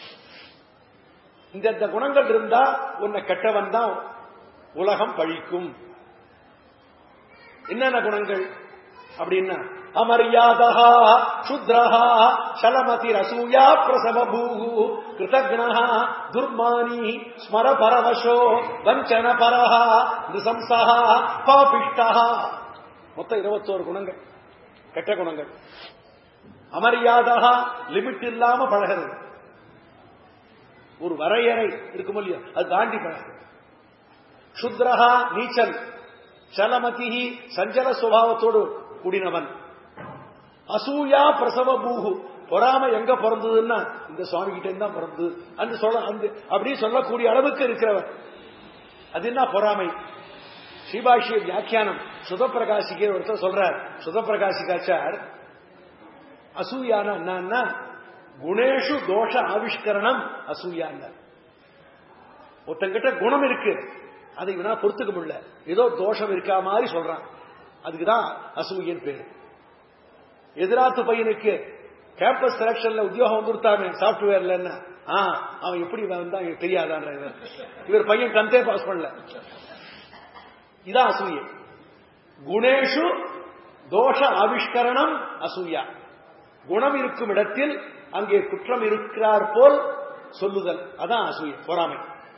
A: இந்த இந்த குணங்கள் இருந்தா உன்னை கெட்டவன் தான் உலகம் பழிக்கும் என்னென்ன குணங்கள் அப்படின்னா அமரியாதா சுத்ரஹா சலமதி ரசூயா பிரசவ பூகு கிருதக்னஹா துர்மானி ஸ்மர பரவசோ வஞ்சன பரஹா நிசம்சஹா பாபிஷ்டஹா மொத்தம் இருபத்தோரு குணங்கள் கெட்ட குணங்கள் அமரியாதா லிமிட் இல்லாம பழகிறது ஒரு வரையறை இருக்கும் இல்லையோ அது தாண்டி பழகிறது சுத்ரஹா நீச்சல் சலமதிஹி சஞ்சல சுபாவத்தோடு கூடினவன் அசூயா பிரசவ பூகு பொறாம எங்க பிறந்ததுன்னா இந்த சுவாமி கிட்ட தான் பிறந்தது அந்த சொல்ல அந்த அப்படி சொல்லக்கூடிய அளவுக்கு இருக்கிறவன் அது என்ன பொறாமை ஸ்ரீபாஷிய வியாக்கியானம் சுதப்பிரகாசிக்கு ஒருத்தர் சொல்றார் சுதப்பிரகாசிகாச்சார் அசூயான என்னன்னா குணேஷு தோஷ ஆவிஷ்கரணம் அசூயான்னு ஒருத்தங்கிட்ட குணம் இருக்கு அதை இவனா பொறுத்துக்க முடியல ஏதோ தோஷம் இருக்கா மாதிரி சொல்றான் அதுக்குதான் அசூயன் பேரு எதிராத்து பையனுக்கு கேம்பஸ் செலக்ஷன்ல உத்தியோகம் வந்துருத்தாமே சாப்ட்வேர்ல என்ன ஆ அவன் எப்படி வந்தா எனக்கு தெரியாதான் இவர் இவர் பையன் டென்த்தே பாஸ் பண்ணல இதான் அசூய குணேஷு தோஷ ஆவிஷ்கரணம் அசூயா குணம் இருக்கும் இடத்தில் அங்கே குற்றம் இருக்கிறார் போல் சொல்லுதல் அதான் அசூய பொறாமை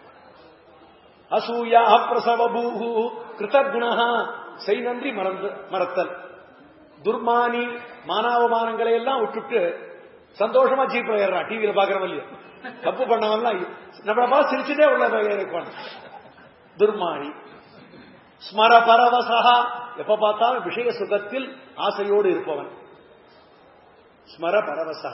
A: அசூயா பிரசவ பூகு கிருதகுணா செய் நன்றி மறந்து மறத்தல் துர்மானி மானாவமானங்களை எல்லாம் விட்டுட்டு சந்தோஷமா ஜீப் ஏறான் டிவியில பாக்குறவன் இல்லையா தப்பு பண்ணவன்லாம் நம்மள பார்த்து சிரிச்சுட்டே உள்ள இருப்பான் துர்மானி ஸ்மர பரவசா எப்ப பார்த்தாலும் விஷய சுகத்தில் ஆசையோடு இருப்பவன் ஸ்மர பரவசா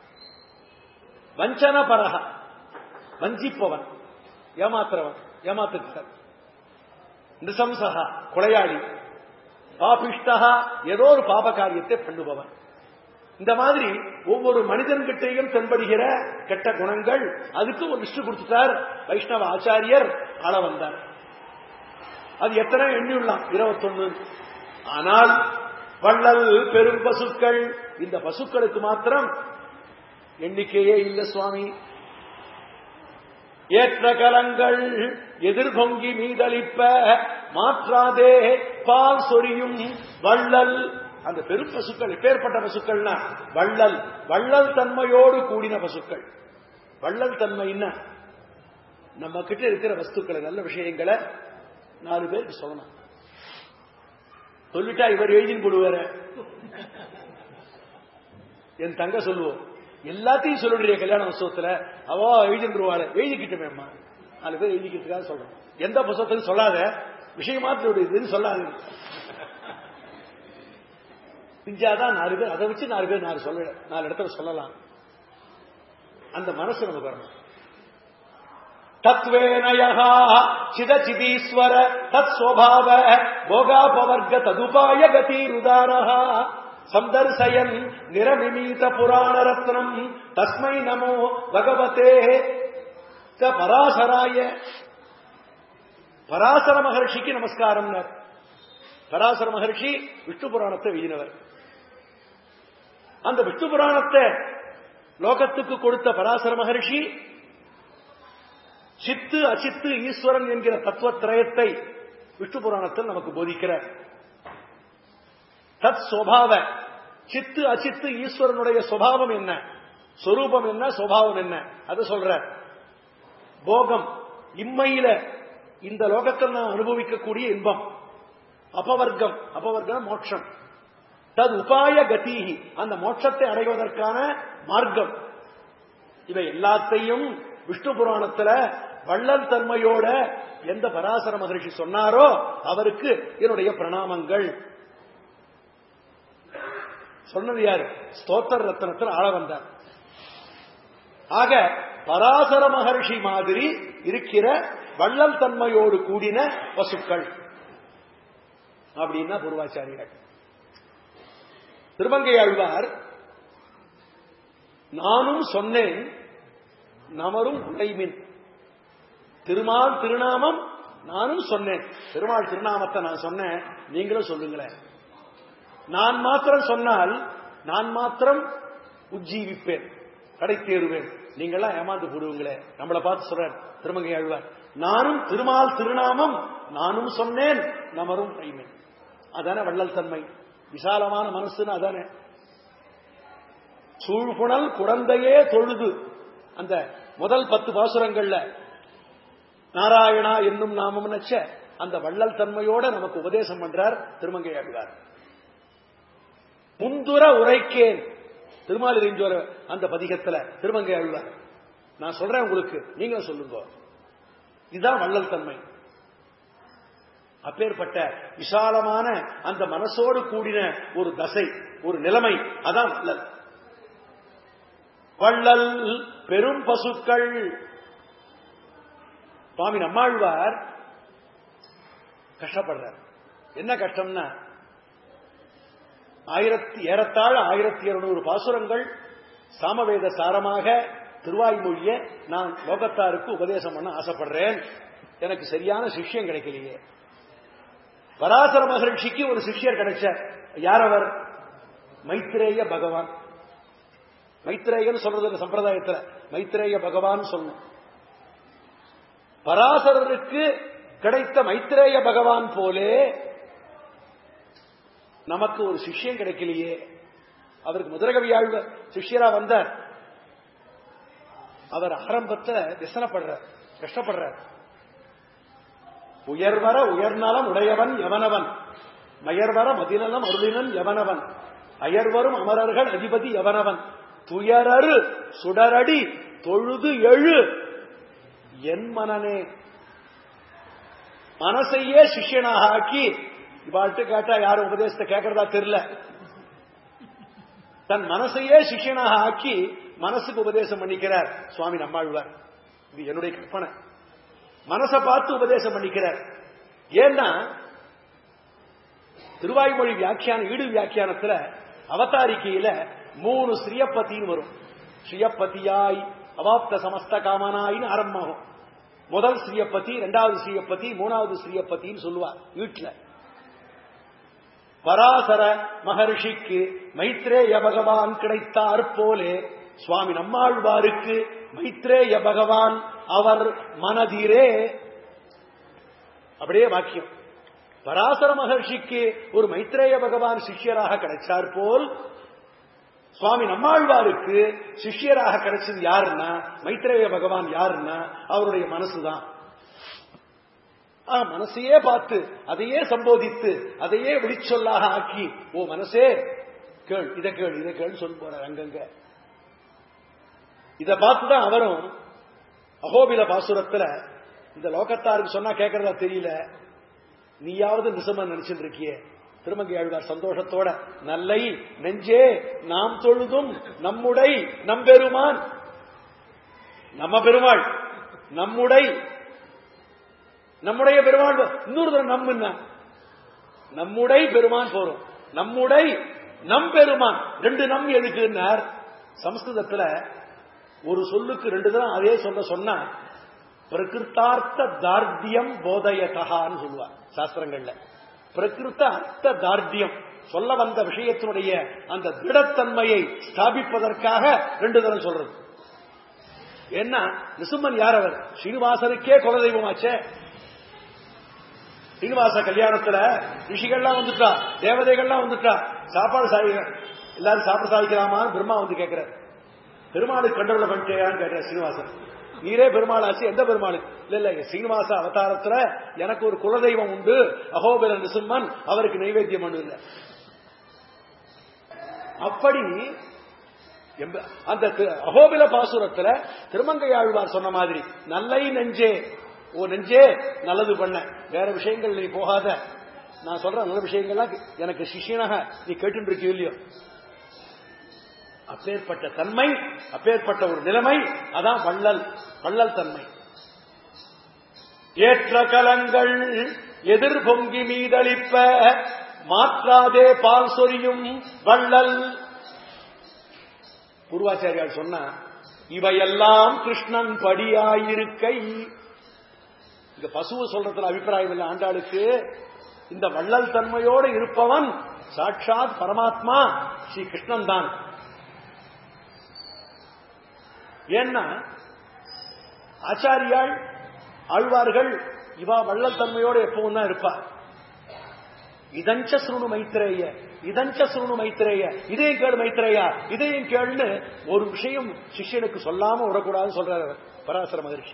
A: வஞ்சன பரக வஞ்சிப்பவன் ஏமாத்துறவன் ஏமாத்துக்கிறார் நிசம்சகா கொலையாளி பாபிஷ்டகா ஏதோ ஒரு பாப காரியத்தை பண்ணுபவன் இந்த மாதிரி ஒவ்வொரு மனிதன்கிட்டையும் தென்படுகிற கெட்ட குணங்கள் அதுக்கு ஒரு லிஸ்ட் கொடுத்துட்டார் வைஷ்ணவ ஆச்சாரியர் ஆள வந்தார் அது எத்தனை எண்ணியுள்ளாம் இருபத்தொன்னு ஆனால் வள்ளல் பெரும் பசுக்கள் இந்த பசுக்களுக்கு மாத்திரம் எண்ணிக்கையே இல்லை சுவாமி ஏற்ற கலங்கள் எதிர்பொங்கி மீதளிப்ப மாற்றாதே பால் சொரியும் வள்ளல் அந்த பெரும் பசுக்கள் எப்பேற்பட்ட பசுக்கள்னா வள்ளல் வள்ளல் தன்மையோடு கூடின பசுக்கள் வள்ளல் தன்மைன்னா நம்ம கிட்ட இருக்கிற வஸ்துக்களை நல்ல விஷயங்களை நாலு பேருக்கு சொல்லணும் சொல்லிட்டா இவர் எழுதின்னு போடுவார என் தங்க சொல்லுவோம் எல்லாத்தையும் சொல்லுடைய கல்யாண உற்சவத்துல அவ எழுதிருவாள் எழுதிக்கிட்டோமே அம்மா நாலு பேர் எழுதிக்கிறதுக்காக சொல்றோம் எந்த புத்தகத்தையும் சொல்லாத விஷயமாத்தினுடைய இதுன்னு சொல்லாது செஞ்சாதான் நாலு பேர் அதை வச்சு நாலு பேர் நாலு சொல்ல நாலு இடத்துல சொல்லலாம் அந்த மனசு நமக்கு வரணும் தத்வேனயா சிதச்சிதீஸ்வர தத் ஸ்வபாவ போகாபவர்க ததுபாய கதீருதாரா சந்தர்சயன் நிரமிமீத புராண ரத்னம் தஸ்மை நமோ பகவதே பராசராய பராசர மகர்ஷிக்கு நமஸ்காரம் பராசர மகர்ஷி விஷ்ணு புராணத்தை எழுதினவர் அந்த விஷ்ணு புராணத்தை லோகத்துக்கு கொடுத்த பராசர மகர்ஷி சித்து அச்சித்து ஈஸ்வரன் என்கிற தத்துவத்திரயத்தை விஷ்ணு புராணத்தில் நமக்கு போதிக்கிறார் தத் சுவாவ சித்து அச்சித்து ஈஸ்வரனுடைய சுவாவம் என்ன சொரூபம் என்ன சுவாவம் என்ன அது சொல்ற போகம் இம்மையில இந்த லோகத்தில் நாம் அனுபவிக்கக்கூடிய இன்பம் அபவர்க்கம் அபவர்க்கம் மோட்சம் தது உபாய கதீகி அந்த மோட்சத்தை அடைவதற்கான மார்க்கம் இவை எல்லாத்தையும் விஷ்ணு புராணத்துல வள்ளல் தன்மையோட எந்த பராசர மகரிஷி சொன்னாரோ அவருக்கு என்னுடைய பிரணாமங்கள் சொன்னது யாரு ஸ்தோத்தர் ரத்னத்தில் ஆள வந்தார் ஆக பராசர மகர்ஷி மாதிரி இருக்கிற வள்ளல் தன்மையோடு கூடின பசுக்கள் அப்படின்னா பூர்வாச்சாரியர்கள் திருமங்கை ஆழ்வார் நானும் சொன்னேன் நமரும் உடைமின் திருமால் திருநாமம் நானும் சொன்னேன் திருமால் திருநாமத்தை நான் சொன்னேன் நீங்களும் சொல்லுங்களேன் நான் மாத்திரம் சொன்னால் நான் மாத்திரம் உஜ்ஜீவிப்பேன் கடை தேருவேன் நீங்களாம் ஏமாந்து போடுவீங்களே நம்மளை பார்த்து சொல்ற திருமங்கை ஆழ்வார் நானும் திருமால் திருநாமம் நானும் சொன்னேன் நமரும் கைமேன் அதான வள்ளல் தன்மை விசாலமான மனசுன்னு அதானே சூழ்குணல் குழந்தையே தொழுது அந்த முதல் பத்து பாசுரங்கள்ல நாராயணா என்னும் நாமம் நச்ச அந்த வள்ளல் தன்மையோட நமக்கு உபதேசம் பண்றார் திருமங்கை ஆழ்வார் முந்துர உரைக்கேன் திருமாலிரிஞ்சோர அந்த பதிகத்துல திருமங்கை ஆழ்வார் நான் சொல்றேன் உங்களுக்கு நீங்க சொல்லுங்க இதுதான் வள்ளல் தன்மை அப்பேற்பட்ட விசாலமான அந்த மனசோடு கூடின ஒரு தசை ஒரு நிலைமை அதான் வள்ளல் வள்ளல் பெரும் பசுக்கள் சுவாமி நம்மாழ்வார் கஷ்டப்படுறார் என்ன கஷ்டம்னா ஆயிரத்தி ஏறத்தாழ ஆயிரத்தி இருநூறு பாசுரங்கள் சாமவேத சாரமாக திருவாய்மொழிய நான் லோகத்தாருக்கு உபதேசம் பண்ண ஆசைப்படுறேன் எனக்கு சரியான சிஷ்யம் கிடைக்கலையே பராசர மகர்ஷிக்கு ஒரு சிஷ்யர் கிடைச்ச யார் அவர் மைத்ரேய பகவான் மைத்ரேயன் சொல்றது சம்பிரதாயத்தில் மைத்ரேய பகவான் சொல்லணும் பராசரருக்கு கிடைத்த மைத்ரேய பகவான் போலே நமக்கு ஒரு சிஷ்யம் கிடைக்கலையே அவருக்கு முதலகவியாழ்வ சிஷ்யரா வந்தார் அவர் ஆரம்பத்தில் விசனப்படுறார் கஷ்டப்படுறார் உயர்வர உயர்நலம் உடையவன் எவனவன் மயர்வர மதிநலம் அருளினன் எவனவன் அயர்வரும் அமரர்கள் அதிபதி எவனவன் துயரரு சுடரடி தொழுது எழு என் மனனே மனசையே சிஷ்யனாக ஆக்கி இவாழ்த்து கேட்டா யாரும் உபதேசத்தை கேட்கறதா தெரியல தன் மனசையே சிஷ்யனாக ஆக்கி மனசுக்கு உபதேசம் பண்ணிக்கிறார் சுவாமி நம்மாழ்வார் இது என்னுடைய கற்பனை மனசை பார்த்து உபதேசம் பண்ணிக்கிறார் ஏன்னா திருவாய்மொழி வியாக்கியான ஈடு வியாக்கியானத்துல அவதாரிக்கையில மூணு ஸ்ரீயப்பத்தின்னு வரும் ஸ்ரீயப்பதியாய் அவாப்த சமஸ்த காமனாயின்னு ஆரம்பமாகும் முதல் ஸ்ரீயப்பதி இரண்டாவது ஸ்ரீயப்பதி மூணாவது ஸ்ரீயப்பத்தின்னு சொல்லுவார் வீட்டுல பராசர மகர்ஷிக்கு மைத்ரேய பகவான் கிடைத்தார் போலே சுவாமி நம்மாழ்வாருக்கு மைத்ரேய பகவான் அவர் மனதிரே அப்படியே வாக்கியம் பராசர மகர்ஷிக்கு ஒரு மைத்ரேய பகவான் சிஷ்யராக கிடைச்சார் போல் சுவாமி நம்மாழ்வாருக்கு சிஷ்யராக கிடைச்சது யாருன்னா மைத்ரேய பகவான் யாருன்னா அவருடைய மனசுதான் மனசையே பார்த்து அதையே சம்போதித்து அதையே விழிச்சொல்லாக ஆக்கி ஓ மனசே கேள் இதை கேள் இதை கேள் சொல்லி போறார் அங்கங்க இதை பார்த்துதான் அவரும் அகோபில பாசுரத்துல இந்த லோகத்தாருக்கு சொன்னா கேட்கறதா தெரியல நீயாவது நிசமன் நினைச்சிட்டு இருக்கியே திருமங்கை ஆழ்வார் சந்தோஷத்தோட நல்லை நெஞ்சே நாம் தொழுதும் நம்முடை நம்பெருமான் நம்ம பெருமாள் நம்முடை நம்முடைய பெருமாள் இன்னொரு தடவை நம்முன்னா நம்முடை பெருமான் போறோம் நம்முடை நம் பெருமான் ரெண்டு நம் எதுக்குன்னார் சம்ஸ்கிருதத்துல ஒரு சொல்லுக்கு ரெண்டு தரம் அதே சொல்ல சொன்னா பிரகிருத்தார்த்த தார்த்தியம் போதயதகான்னு சொல்லுவார் சாஸ்திரங்கள்ல பிரகிருத்த அர்த்த தார்த்தியம் சொல்ல வந்த விஷயத்தினுடைய அந்த திடத்தன்மையை ஸ்தாபிப்பதற்காக ரெண்டு தரம் சொல்றது என்ன நிசும்மன் யார் அவர் ஸ்ரீனிவாசனுக்கே குலதெய்வமாச்சே ஸ்ரீனிவாச கல்யாணத்துல ரிஷிகள்லாம் வந்துட்டா தேவதைகள்லாம் வந்துட்டா சாப்பாடு சாய் எல்லாரும் சாப்பிட சாதிக்கலாமான்னு பிரம்மா வந்து கேட்கிறார் பெருமாளுக்கு கண்டவள பண்ணிட்டேயான்னு கேட்கிற ஸ்ரீனிவாசன் நீரே பெருமாள் ஆச்சு எந்த பெருமாள் இல்ல இல்ல ஸ்ரீனிவாச அவதாரத்துல எனக்கு ஒரு குலதெய்வம் உண்டு அகோபர நிசும்மன் அவருக்கு நைவேத்தியம் பண்ணல அப்படி அந்த அகோபில பாசுரத்துல திருமங்கை ஆழ்வார் சொன்ன மாதிரி நல்லை நெஞ்சே ஓ நெஞ்சே நல்லது பண்ண வேற விஷயங்கள் நீ போகாத நான் சொல்ற நல்ல விஷயங்கள்லாம் எனக்கு சிஷியனாக நீ கேட்டு இருக்கியோ இல்லையோ அப்பேற்பட்ட தன்மை அப்பேற்பட்ட ஒரு நிலைமை அதான் வள்ளல் வள்ளல் தன்மை ஏற்ற கலங்கள் எதிர் பொங்கி மீதளிப்ப மாற்றாதே பால் சொரியும் வள்ளல் பூர்வாச்சாரியார் சொன்ன இவையெல்லாம் கிருஷ்ணன் படியாயிருக்கை இந்த பசுவை சொல்றதுல அபிப்பிராயம் இல்லை ஆண்டாளுக்கு இந்த வள்ளல் தன்மையோடு இருப்பவன் சாட்சாத் பரமாத்மா ஸ்ரீ கிருஷ்ணன் தான் ஏன்னா ஆச்சாரியாள் ஆழ்வார்கள் இவா வள்ளல் தன்மையோடு எப்பவும் தான் இருப்பார் இதஞ்ச சுருணு மைத்திரேய இதஞ்ச சுருணு மைத்திரேய இதையும் கேளு மைத்திரேயா இதையும் கேளுன்னு ஒரு விஷயம் சிஷ்யனுக்கு சொல்லாம விடக்கூடாதுன்னு சொல்றாரு அவர், பராசர மகர்ஷி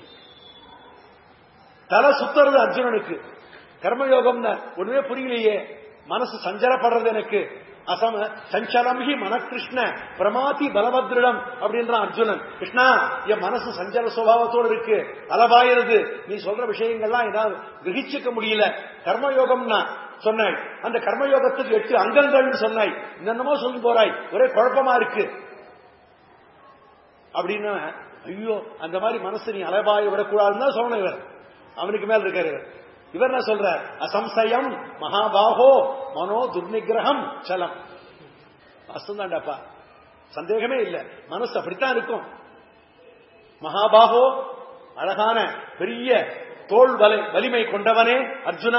A: தலை சுத்துறது அர்ஜுனனுக்கு கர்மயோகம்னா ஒண்ணுமே புரியலையே மனசு சஞ்சலப்படுறது எனக்கு அசம சஞ்சலம் ஹி மனகிருஷ்ண பிரமாதி பலபத்ரிடம் அப்படின்றான் அர்ஜுனன் கிருஷ்ணா என் மனசு சஞ்சல சுபாவத்தோடு இருக்கு அலபாயிருது நீ சொல்ற விஷயங்கள்லாம் ஏதாவது கிரகிச்சுக்க முடியல கர்மயோகம்னா சொன்னாய் அந்த கர்மயோகத்துக்கு எட்டு அங்கங்கள்னு சொன்னாய் என்னென்னமோ சொல்லி போறாய் ஒரே குழப்பமா இருக்கு அப்படின்னா ஐயோ அந்த மாதிரி மனசு நீ அலபாய விடக்கூடாதுன்னு தான் சொல்லணும் இவர் அவனுக்கு மேல் இருக்காரு இவர் இவர் என்ன சொல்ற அசம்சயம் மகாபாகோ மனோ துர்நிகிரகம் சலம் அஸ்தாண்டாப்பா சந்தேகமே இல்ல மனசு அப்படித்தான் இருக்கும் மகாபாகோ அழகான பெரிய தோல் வலை வலிமை கொண்டவனே அர்ஜுனா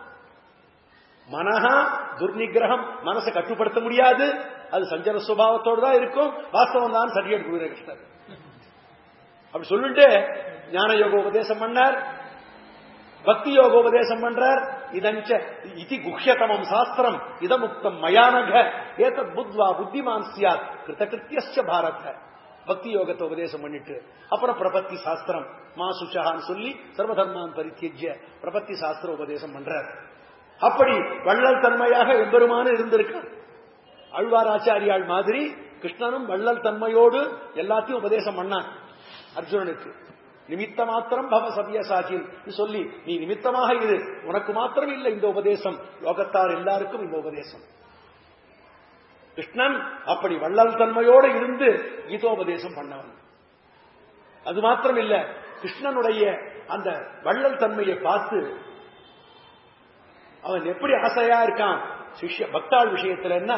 A: மனஹா துர்நிகிரகம் மனசை கட்டுப்படுத்த முடியாது அது சஞ்சல சுபாவத்தோடு தான் இருக்கும் வாஸ்தவம் தான் சர்டிஃபிகேட் கொடுக்குற கிருஷ்ணர் அப்படி சொல்லிட்டு ஞான யோக உபதேசம் பண்ணார் பக்தி யோக உபதேசம் பண்றார் இதஞ்ச இதி குஹ்யதமம் சாஸ்திரம் இதமுக்தம் மயானக ஏதத் புத்வா புத்திமான் சியாத் கிருத்தகிருத்தியஸ்ய பாரத பக்தி யோகத்தை உபதேசம் பண்ணிட்டு அப்புறம் பிரபத்தி சாஸ்திரம் மா சுஷான்னு சொல்லி சர்வதர்மான் பரித்தியஜ்ய பிரபத்தி சாஸ்திர உபதேசம் பண்றார் அப்படி வள்ளல் தன்மையாக எம்பெருமான இருந்திருக்கார் ஆழ்வார் ஆச்சாரியாள் மாதிரி கிருஷ்ணனும் வள்ளல் தன்மையோடு எல்லாத்தையும் உபதேசம் பண்ணான் அர்ஜுனனுக்கு நிமித்த மாத்திரம் பவ சபியசாகில் சொல்லி நீ நிமித்தமாக இரு உனக்கு மாத்திரம் இல்லை இந்த உபதேசம் லோகத்தார் எல்லாருக்கும் இந்த உபதேசம் கிருஷ்ணன் அப்படி வள்ளல் தன்மையோடு இருந்து கீதோபதேசம் பண்ணவன் அது மாத்திரம் இல்ல கிருஷ்ணனுடைய அந்த வள்ளல் தன்மையை பார்த்து அவன் எப்படி ஆசையா இருக்கான் சிஷ்ய பக்தாள் விஷயத்துல என்ன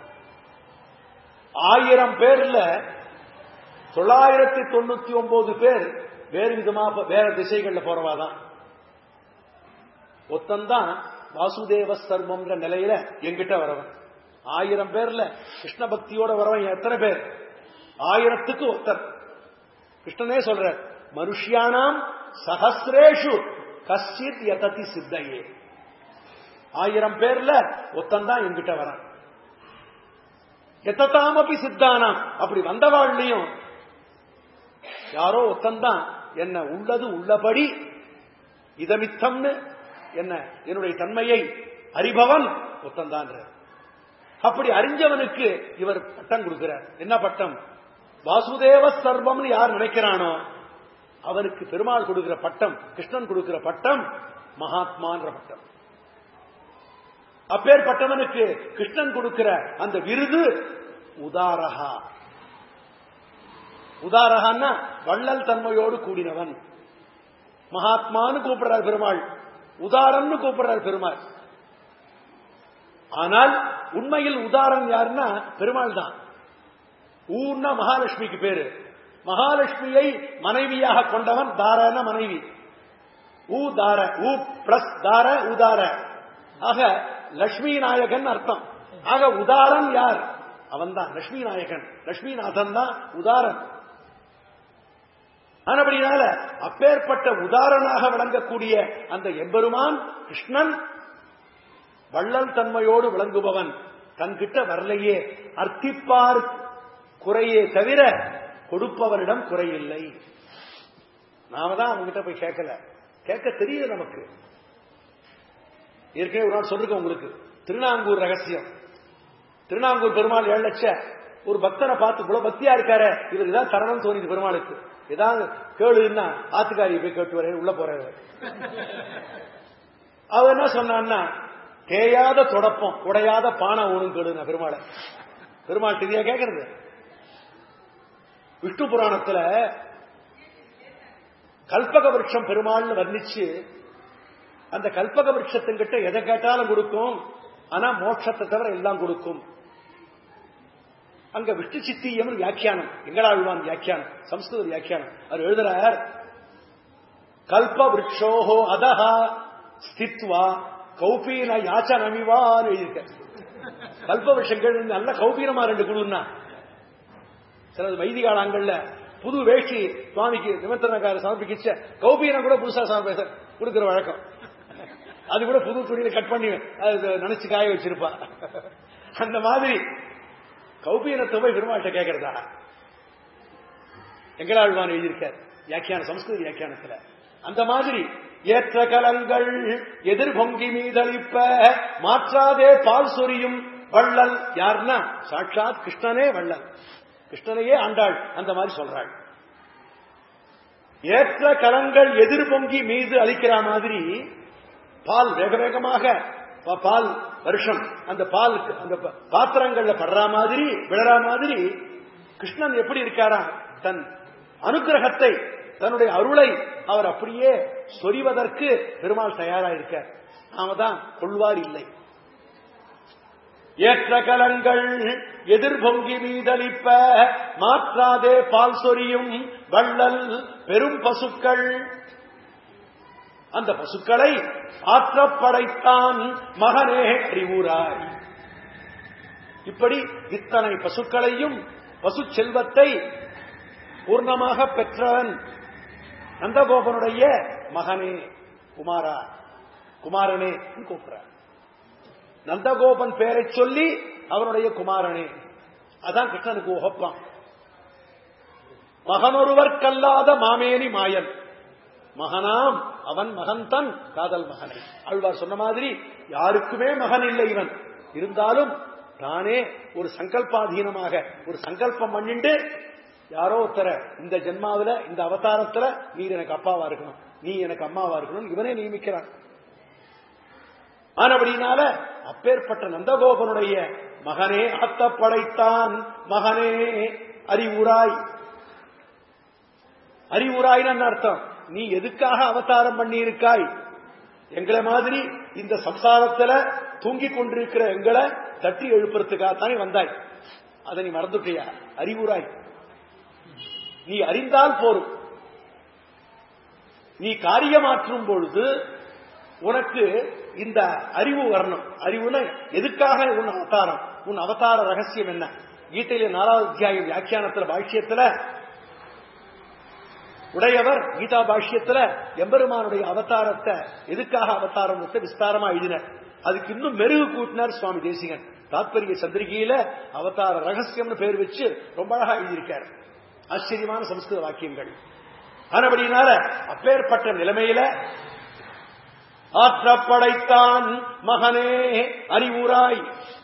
A: ஆயிரம் பேர்ல தொள்ளாயிரத்தி தொண்ணூத்தி ஒன்பது பேர் வேறு விதமா வேற திசைகள்ல போறவாதான் ஒத்தந்தான் வாசுதேவ சர்வம்ன்ற நிலையில எங்கிட்ட வரவன் ஆயிரம் பேர்ல கிருஷ்ண பக்தியோட வரவன் எத்தனை பேர் ஆயிரத்துக்கு ஒத்தர் கிருஷ்ணனே சொல்ற மனுஷியானாம் சஹசிரேஷு கஷ்டித் யததி சித்தையே ஆயிரம் பேர்ல ஒத்தந்தான் எங்கிட்ட வரான் எத்தத்தாமப்பி சித்தானாம் அப்படி வந்தவாழ்லையும் யாரோ ஒத்தந்தான் என்ன உள்ளது உள்ளபடி இதமித்தம்னு என்ன என்னுடைய தன்மையை அறிபவன் ஒத்தந்தான் அப்படி அறிஞ்சவனுக்கு இவர் பட்டம் கொடுக்கிறார் என்ன பட்டம் வாசுதேவ சர்வம்னு யார் நினைக்கிறானோ அவனுக்கு பெருமாள் கொடுக்கிற பட்டம் கிருஷ்ணன் கொடுக்கிற பட்டம் மகாத்மான்ற பட்டம் அப்பேற்பட்டவனுக்கு கிருஷ்ணன் கொடுக்கிற அந்த விருது உதாரகா உதாரகான்னா வள்ளல் தன்மையோடு கூடினவன் மகாத்மான்னு கூப்பிடுறார் பெருமாள் உதாரம்னு கூப்பிடுறார் பெருமாள் ஆனால் உண்மையில் உதாரணம் யாருன்னா பெருமாள் தான் ஊர்னா மகாலட்சுமிக்கு பேரு மகாலட்சுமியை மனைவியாக கொண்டவன் தாரன மனைவி ஊ தார ஊ பிளஸ் தார உதார ஆக லட்சுமி நாயகன் அர்த்தம் ஆக உதாரன் யார் அவன் தான் லட்சுமி நாயகன் லட்சுமிநாதன் தான் உதாரன் ஆனபடினால அப்பேற்பட்ட உதாரணாக விளங்கக்கூடிய அந்த எம்பெருமான் கிருஷ்ணன் வள்ளல் தன்மையோடு விளங்குபவன் தன்கிட்ட வரலையே அர்த்திப்பார் குறையே தவிர கொடுப்பவரிடம் குறையில்லை நாம தான் அவங்ககிட்ட போய் கேட்கல கேட்க தெரியுது நமக்கு ஏற்கனவே ஒரு நாள் சொல்லிருக்கேன் உங்களுக்கு திருநாங்கூர் ரகசியம் திருநாங்கூர் பெருமாள் ஏழு லட்சம் ஒரு பக்தனை பார்த்து இவ்வளவு பக்தியா இருக்காரு இவர் இதான் தரணும் தோணிது பெருமாளுக்கு ஏதாவது கேளுன்னா ஆத்துக்காரியை போய் கேட்டு வரேன் உள்ள போறாரு அவ என்ன சொன்னான்னா தேயாத தொடப்பம் உடையாத பானை ஊனும் கேளுங்க பெருமாளை பெருமாள் தெரியா கேட்கறது விஷ்ணு புராணத்துல கல்பக விருட்சம் பெருமாள்னு வர்ணிச்சு அந்த கல்பக விருட்சத்தின்கிட்ட எதை கேட்டாலும் கொடுக்கும் ஆனா மோட்சத்தை தவிர எல்லாம் கொடுக்கும் அங்க விஷ்ணு சித்தியம் வியாக்கியானம் எங்களாழ்வான் வியாக்கியானம் சம்ஸ்கிருத வியாக்கியானம் அவர் எழுதுறார் கல்ப விரக்ஷோஹோ அதஹா ஸ்தித்வா கௌபீன யாச்சனமிவான்னு எழுதியிருக்க கல்ப விஷங்கள் நல்ல கௌபீனமா ரெண்டு குழுன்னா சில வைதிகாலங்கள்ல புது வேஷ்டி சுவாமிக்கு நிமந்திரனக்கார சமர்ப்பிக்கிச்ச கௌபீனம் கூட புதுசா சமர்ப்ப கொடுக்கிற வழக்கம் அது கூட புது துணியில கட் பண்ணி அது நினைச்சு காய வச்சிருப்பா அந்த மாதிரி கௌபீனத்தை போய் பெருமாள்கிட்ட கேட்கறதா எங்களாழ்வான் எழுதியிருக்கார் வியாக்கியான சம்ஸ்கிருத வியாக்கியானத்துல அந்த மாதிரி ஏற்ற கலங்கள் எதிர் பொங்கி மீதளிப்ப மாற்றாதே பால் சொரியும் வள்ளல் யாருன்னா சாட்சாத் கிருஷ்ணனே வள்ளல் கிருஷ்ணனையே ஆண்டாள் அந்த மாதிரி சொல்றாள் ஏற்ற கலங்கள் எதிர் பொங்கி மீது அளிக்கிற மாதிரி பால் வேக வேகமாக பா- பால் வருஷம் அந்த பால் அந்த ப- பாத்திரங்கள்ல படுற மாதிரி விழற மாதிரி கிருஷ்ணன் எப்படி இருக்காரா தன் அனுக்கிரகத்தை தன்னுடைய அருளை அவர் அப்படியே சொரிவதற்கு பெருமாள் தயாரா இருக்க நாம தான் கொள்வார் இல்லை ஏற்ற கலங்கள் எதிர் பொங்கி மீதளிப்ப மாற்றாதே பால் சொரியும் வள்ளல் பெரும் பசுக்கள் அந்த பசுக்களை ஆற்றப்படைத்தான் மகனே அறிவுராய் இப்படி இத்தனை பசுக்களையும் பசு செல்வத்தை பூர்ணமாக பெற்றவன் நந்தகோபனுடைய மகனே குமாரா குமாரனே கூப்பிடுறார் நந்தகோபன் பெயரை சொல்லி அவனுடைய குமாரனே அதான் கிருஷ்ணனுக்கு உகப்பான் மகனொருவர்க்கல்லாத மாமேனி மாயன் மகனாம் அவன் மகன் தன் காதல் மகனை ஆழ்வார் சொன்ன மாதிரி யாருக்குமே மகன் இல்லை இவன் இருந்தாலும் தானே ஒரு சங்கல்பாதீனமாக ஒரு சங்கல்பம் பண்ணிண்டு யாரோ ஒருத்தர இந்த ஜென்மாவில இந்த அவதாரத்துல நீர் எனக்கு அப்பாவா இருக்கணும் நீ எனக்கு அம்மாவா இருக்கணும் இவனே நியமிக்கிறான் ஆனபடினால அப்பேற்பட்ட நந்தகோபனுடைய மகனே அத்த படைத்தான் மகனே அறிவுராய் அறிவுராய்னு என்ன அர்த்தம் நீ எதுக்காக அவதாரம் பண்ணி இருக்காய் எங்களை மாதிரி இந்த சம்சாரத்துல தூங்கிக் கொண்டிருக்கிற எங்களை தட்டி எழுப்புறதுக்காகத்தானே வந்தாய் அதை நீ மறந்துட்டியா அறிவுராய் நீ அறிந்தால் போரும் நீ காரியமாற்றும் பொழுது உனக்கு இந்த அறிவு வரணும் அறிவுனா எதுக்காக உன் அவதாரம் உன் அவதார ரகசியம் என்ன கீதையில நாலாவது அத்தியாயம் வியாக்கியானத்துல பாஷ்யத்துல உடையவர் கீதா பாஷ்யத்துல எம்பெருமானுடைய அவதாரத்தை எதுக்காக அவதாரம் விஸ்தாரமா எழுதினார் அதுக்கு இன்னும் மெருகு கூட்டினார் சுவாமி தேசிகன் தாத்பரிய சந்திரிகையில அவதார ரகசியம்னு பேர் வச்சு ரொம்ப அழகா எழுதியிருக்கார் ஆச்சரியமான சமஸ்கிருத வாக்கியங்கள் ஆனபடினால அப்பேற்பட்ட நிலைமையில ஆற்றப்படைத்தான் மகனே அறிவுராய்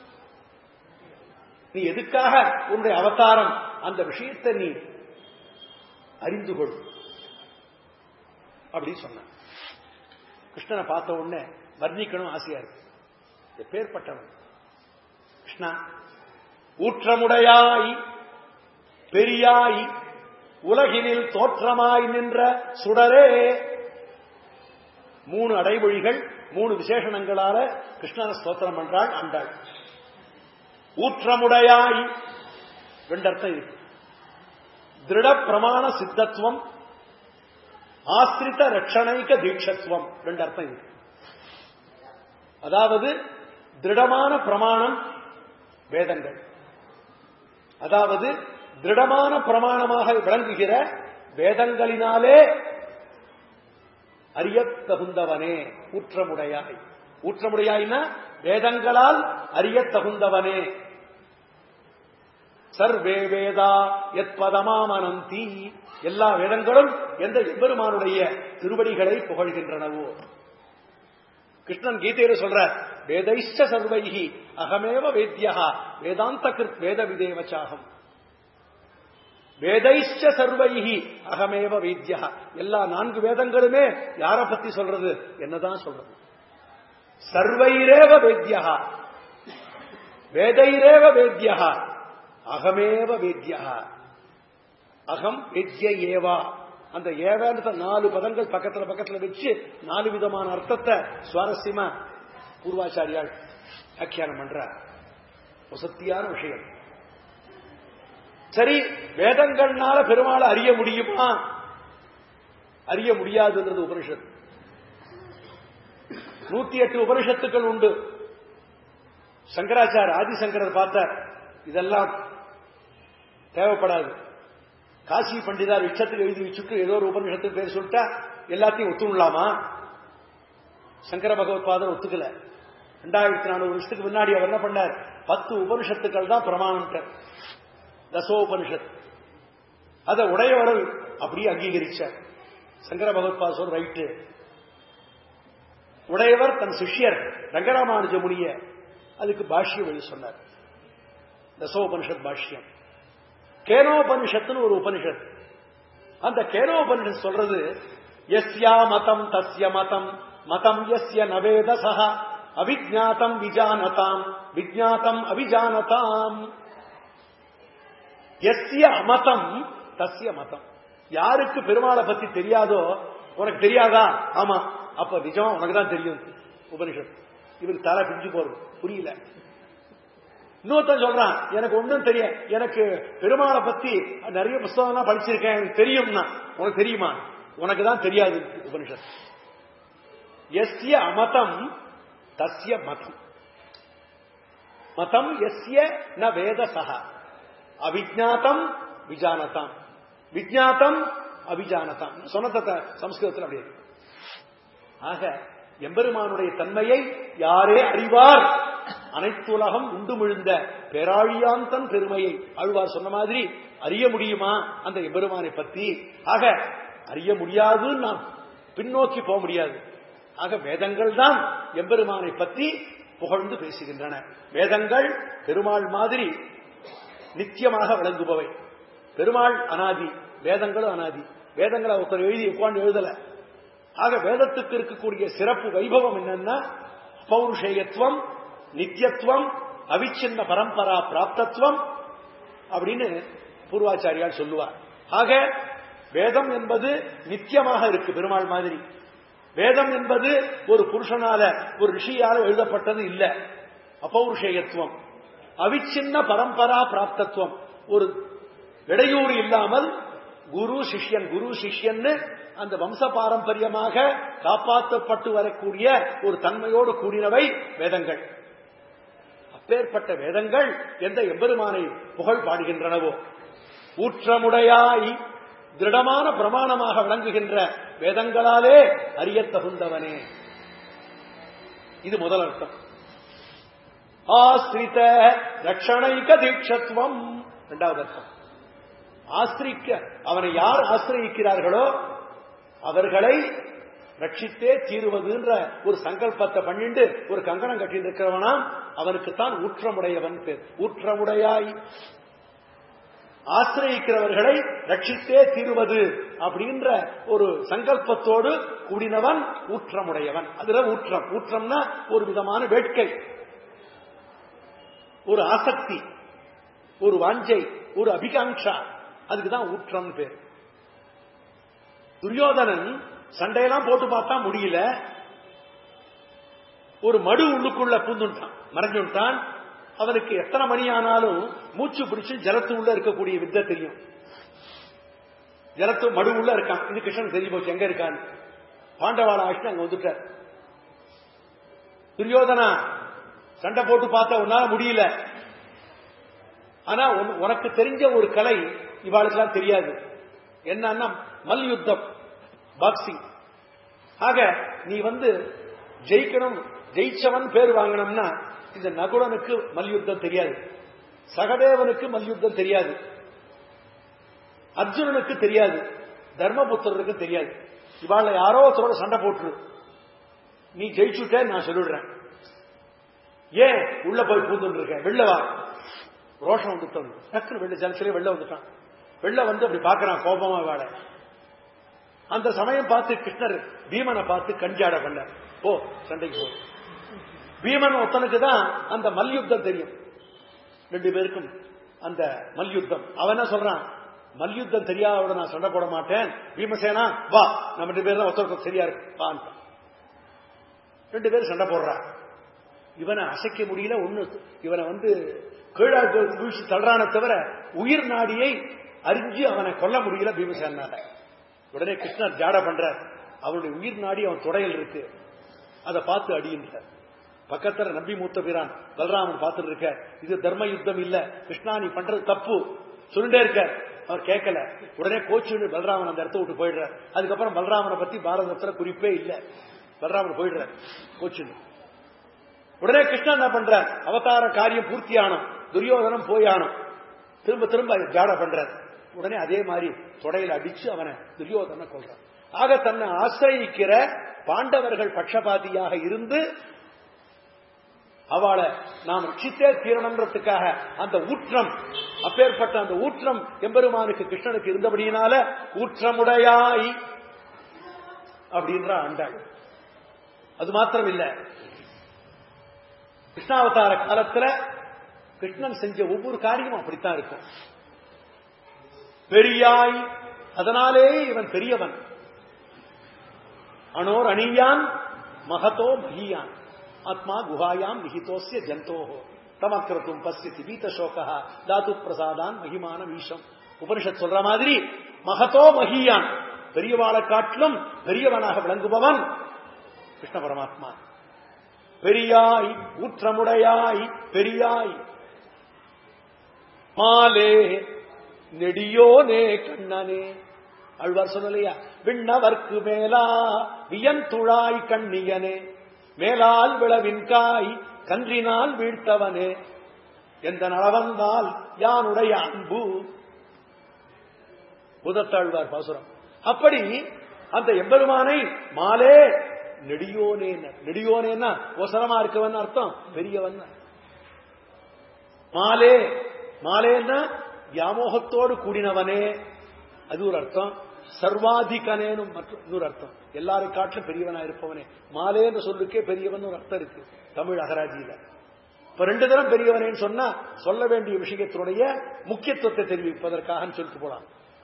A: நீ எதுக்காக உன்னுடைய அவதாரம் அந்த விஷயத்தை நீ அறிந்து கொள் அப்படி சொன்ன கிருஷ்ணனை பார்த்த உடனே வர்ணிக்கணும் ஆசையா இருக்கு எப்பேற்பட்டவன் கிருஷ்ணா ஊற்றமுடையாய் பெரியாய் உலகினில் தோற்றமாய் நின்ற சுடரே மூணு அடைமொழிகள் மூணு விசேஷணங்களால கிருஷ்ணன ஸ்தோத்திரம் பண்றாள் ஆண்டாள் ஊற்றமுடையாய் ரெண்டு அர்த்தம் இருக்கு திருட பிரமாண சித்தத்துவம் ஆஸ்திரித ரட்சணைக தீட்சத்துவம் ரெண்டு அர்த்தம் இருக்கு அதாவது திருடமான பிரமாணம் வேதங்கள் அதாவது திருடமான பிரமாணமாக விளங்குகிற வேதங்களினாலே அறியத் தகுந்தவனே ஊற்றமுடையாய் ஊற்றமுடையாய்னா வேதங்களால் அறியத் தகுந்தவனே சர்வே வேதா எத்பதமாமனந்தி எல்லா வேதங்களும் எந்த எம்பெருமானுடைய திருவடிகளை புகழ்கின்றனவோ கிருஷ்ணன் கீதையில சொல்ற வேதைஷ்ட சர்வைகி அகமேவ வேத்யா வேதாந்த கிருத் வேத விதேவச்சாகம் வேதைஷ்ட சர்வைகி அகமேவ வேத்யா எல்லா நான்கு வேதங்களுமே யார பத்தி சொல்றது என்னதான் சொல்றது சர்வைரேவ வேத்யா வேதைரேவ வேத்யா அகமேவ வேத்யா அகம் வேத்ய ஏவா அந்த ஏவான்ற நாலு பதங்கள் பக்கத்துல பக்கத்துல வச்சு நாலு விதமான அர்த்தத்தை சுவாரஸ்யமா பூர்வாச்சாரியால் வியாக்கியானம் பண்ற வசத்தியான விஷயம் சரி வேதங்கள்னால பெருமாளை அறிய முடியுமா அறிய முடியாதுன்றது உபனிஷத் நூத்தி எட்டு உபனிஷத்துக்கள் உண்டு சங்கராச்சார் ஆதிசங்கரர் பார்த்தார் இதெல்லாம் தேவைப்படாது காசி பண்டிதார் இஷ்டத்துக்கு எழுதி வச்சுட்டு ஏதோ ஒரு உபநிஷத்துக்கு பேர் சொல்லிட்டா எல்லாத்தையும் ஒத்துணுலாமா சங்கர பகவத்பாதர் ஒத்துக்கல ரெண்டாயிரத்தி நானூறு வருஷத்துக்கு முன்னாடி அவர் என்ன பண்ணார் பத்து உபனிஷத்துக்கள் தான் பிரமாணம் தசோபனிஷத் அதை உடையவர்கள் அப்படியே அங்கீகரிச்சார் சங்கர பகவத்பாத சொல் ரைட்டு உடையவர் தன் சிஷ்யர் ரங்கராமானுஜ முனிய அதுக்கு பாஷ்யம் எழுதி சொன்னார் தசோபனிஷத் பாஷ்யம் கேனோபனிஷத்துன்னு ஒரு உபனிஷத் அந்த கேனோபனிஷத் சொல்றது எஸ்யா மதம் தஸ்ய மதம் மதம் எஸ்ய நவேத சஹ அவிஜாத்தம் விஜானதாம் விஜாத்தம் அவிஜானதாம் எஸ்ய அமதம் தஸ்ய மதம் யாருக்கு பெருமாளை பத்தி தெரியாதோ உனக்கு தெரியாதா ஆமா அப்ப நிஜமா உனக்கு தான் தெரியும் உபனிஷத் இவருக்கு தலை பிஞ்சு போறது புரியல இன்னொருத்தன் சொல்றான் எனக்கு ஒன்றும் தெரிய எனக்கு பெருமாளை பத்தி நிறைய புஸ்தகம்லாம் படிச்சிருக்கேன் எனக்கு தெரியும்னா உனக்கு தெரியுமா உனக்கு தான் தெரியாது உபனிஷத் எஸ்ய அமதம் தஸ்ய மதம் மதம் எஸ்ய ந வேத சக அவிஜாத்தம் விஜானதாம் விஜாத்தம் அபிஜானதாம் சொன்னத சம்ஸ்கிருதத்தில் அப்படியே ஆக எம்பெருமானுடைய தன்மையை யாரே அறிவார் அனைத்துலகம் உண்டு மிழ்ந்த பேராழியாந்தன் பெருமையை ஆழ்வார் சொன்ன மாதிரி அறிய முடியுமா அந்த எம்பெருமானை பத்தி ஆக அறிய முடியாதுன்னு நாம் பின்னோக்கி போக முடியாது ஆக வேதங்கள் தான் எம்பெருமானை பற்றி புகழ்ந்து பேசுகின்றன வேதங்கள் பெருமாள் மாதிரி நித்தியமாக விளங்குபவை பெருமாள் அனாதி வேதங்களும் அனாதி வேதங்களை ஒருத்தர் எழுதி உட்காந்து எழுதல ஆக வேதத்துக்கு இருக்கக்கூடிய சிறப்பு வைபவம் என்னன்னா பௌருஷேயத்துவம் நித்தியத்துவம் அவிச்சின்ன பரம்பரா பிராப்தத்துவம் அப்படின்னு பூர்வாச்சாரியால் சொல்லுவார் ஆக வேதம் என்பது நித்தியமாக இருக்கு பெருமாள் மாதிரி வேதம் என்பது ஒரு புருஷனால ஒரு ரிஷியால எழுதப்பட்டது இல்ல அப்பௌருஷேயத்துவம் அவிச்சின்ன பரம்பரா பிராப்தத்துவம் ஒரு இடையூறு இல்லாமல் குரு சிஷ்யன் குரு சிஷ்யன்னு அந்த வம்ச பாரம்பரியமாக காப்பாற்றப்பட்டு வரக்கூடிய ஒரு தன்மையோடு கூடினவை வேதங்கள் அப்பேற்பட்ட வேதங்கள் எந்த எம்பெருமானை புகழ் பாடுகின்றனவோ ஊற்றமுடையாய் திருடமான பிரமாணமாக விளங்குகின்ற வேதங்களாலே அறியத் தகுந்தவனே இது முதல் அர்த்தம் ஆஸ்ரித ரட்சணைக தீட்சத்துவம் இரண்டாவது அர்த்தம் ஆசிரிக்க அவனை யார் ஆசிரியிக்கிறார்களோ அவர்களை ரட்சித்தே தீருவதுன்ற ஒரு சங்கல்பத்தை பண்ணிண்டு ஒரு கங்கணம் கட்டிட்டு இருக்கிறவனா அவனுக்குத்தான் ஊற்றமுடையவன் பேர் ஊற்றமுடையாய் ஆசிரியிக்கிறவர்களை ரட்சித்தே தீருவது அப்படின்ற ஒரு சங்கல்பத்தோடு கூடினவன் ஊற்றமுடையவன் அதுல ஊற்றம் ஊற்றம்னா ஒரு விதமான வேட்கை ஒரு ஆசக்தி ஒரு வாஞ்சை ஒரு அபிகாங்ஷா அதுக்குதான் ஊற்றம் பேர் துரியோதனன் சண்டையெல்லாம் போட்டு பார்த்தா முடியல ஒரு மடு உள்ளுக்குள்ள பூந்துட்டான் மறைஞ்சுட்டான் அவனுக்கு எத்தனை மணி ஆனாலும் மூச்சு பிடிச்சு ஜலத்து உள்ள இருக்கக்கூடிய வித்தை தெரியும் ஜலத்து மடு உள்ள இருக்கான் இது கிருஷ்ணன் தெரிஞ்சு போச்சு எங்க இருக்கான் பாண்டவாள ஆட்சி அங்க வந்துட்டார் துரியோதனா சண்டை போட்டு பார்த்தா உன்னால முடியல ஆனா உனக்கு தெரிஞ்ச ஒரு கலை இவாளுக்கெல்லாம் தெரியாது என்னன்னா மல்யுத்தம் பாக்ஸிங் ஆக நீ வந்து ஜெயிக்கணும் ஜெயிச்சவன் பேர் வாங்கணும்னா இந்த நகுலனுக்கு மல்யுத்தம் தெரியாது சகதேவனுக்கு மல்யுத்தம் தெரியாது அர்ஜுனனுக்கு தெரியாது தர்மபுத்திரனுக்கு தெரியாது இவாள யாரோ ஒருத்தரோட சண்டை போட்டுரு நீ ஜெயிச்சுட்டே நான் சொல்லிடுறேன் ஏன் உள்ள போய் பூந்துட்டு இருக்க வெளில வா ரோஷம் வந்துட்டோம் டக்குனு வெளில ஜலசிலே வெளில வந்துட்டான் வெளில வந்து அப்படி பாக்குறான் கோபமா வாழ அந்த சமயம் பார்த்து கிருஷ்ணர் பீமனை பார்த்து கஞ்சாட பண்ண போ சண்டைக்கு போ பீமன் ஒருத்தனுக்கு தான் அந்த மல்யுத்தம் தெரியும் ரெண்டு பேருக்கும் அந்த மல்யுத்தம் அவன் என்ன சொல்றான் மல்யுத்தம் தெரியாதோட நான் சண்டை போட மாட்டேன் பீமசேனா வா நம்ம ரெண்டு பேரும் ஒருத்தருக்கு சரியா இருக்கு வான் ரெண்டு பேரும் சண்டை போடுறா இவனை அசைக்க முடியல ஒண்ணு இவனை வந்து கீழா வீழ்ச்சி தள்ளுறான தவிர உயிர் நாடியை அறிஞ்சு அவனை கொல்ல முடியல பீமசேனால உடனே கிருஷ்ணர் ஜாட பண்றார் அவனுடைய உயிர் நாடி அவன் துடையில் இருக்கு அதை பார்த்து அடியின்றார் பக்கத்துல நம்பி மூத்த பிரான் பலராமன் பார்த்துட்டு இருக்க இது தர்ம யுத்தம் இல்ல கிருஷ்ணா நீ பண்றது தப்பு சொல்லிட்டே இருக்க அவர் கேட்கல உடனே கோச்சு பலராமன் அந்த இடத்த விட்டு போயிடுறார் அதுக்கப்புறம் பலராமனை பத்தி பாரதத்துல குறிப்பே இல்ல பலராமர் போயிடுறார் கோச்சுன்னு உடனே கிருஷ்ணன் என்ன பண்றார் அவதார காரியம் பூர்த்தியானோம் துரியோதனம் போயானோம் திரும்ப திரும்ப ஜாட பண்றார் உடனே அதே மாதிரி தொடையில அடிச்சு அவனை துரியோதனை கொள்றான் ஆக தன்னை ஆசிரியிக்கிற பாண்டவர்கள் பட்சபாதியாக இருந்து அவளை நாம் ரட்சித்தே தீரணுன்றதுக்காக அந்த ஊற்றம் அப்பேற்பட்ட அந்த ஊற்றம் எம்பெருமானுக்கு கிருஷ்ணனுக்கு இருந்தபடியினால ஊற்றமுடையாய் அப்படின்ற ஆண்டாள் அது மாத்திரம் இல்ல கிருஷ்ணாவதார காலத்துல கிருஷ்ணன் செஞ்ச ஒவ்வொரு காரியமும் அப்படித்தான் இருக்கும் பெரியாய் அதனாலே இவன் பெரியவன் அனோர் அணியான் மகதோ மகியான் ஆத்மா குஹாயாம் நிகிதோசிய ஜந்தோஹோ தமக்கிரத்தும் பசித்தி பீத சோகா தாத்து பிரசாதான் மகிமான வீஷம் உபனிஷத் சொல்ற மாதிரி மகதோ மகியான் பெரியவாளை காட்டிலும் பெரியவனாக விளங்குபவன் கிருஷ்ண பரமாத்மா பெரியாய் ஊற்றமுடையாய் பெரியாய் மாலே நெடியோனே கண்ணனே அழ்வார் சொல்லலையா விண்ணவர்க்கு மேலா வியந்துழாய் கண்ணியனே மேலால் விளவின் காய் கன்றினால் வீழ்த்தவனே எந்த நலவந்தால் யானுடைய அன்பு புதத்தாழ்வார் பாசுரம் அப்படி அந்த எம்பெருமானை மாலே நெடியோனே நெடியோனேன்னா ஒசரமா இருக்கவன் அர்த்தம் பெரியவன் மாலே மாலேன்னா வியாமோகத்தோடு கூடினவனே அது ஒரு அர்த்தம் சர்வாதிகனேனும் மற்றும் இன்னொரு அர்த்தம் எல்லாரை காட்டிலும் பெரியவனா இருப்பவனே மாலே என்ற சொல்லுக்கே பெரியவன் ஒரு அர்த்தம் இருக்கு தமிழ் அகராதியில இப்ப ரெண்டு தரம் பெரியவனேன்னு சொன்னா சொல்ல வேண்டிய விஷயத்தினுடைய முக்கியத்துவத்தை தெரிவிப்பதற்காக சொல்லிட்டு போலாம்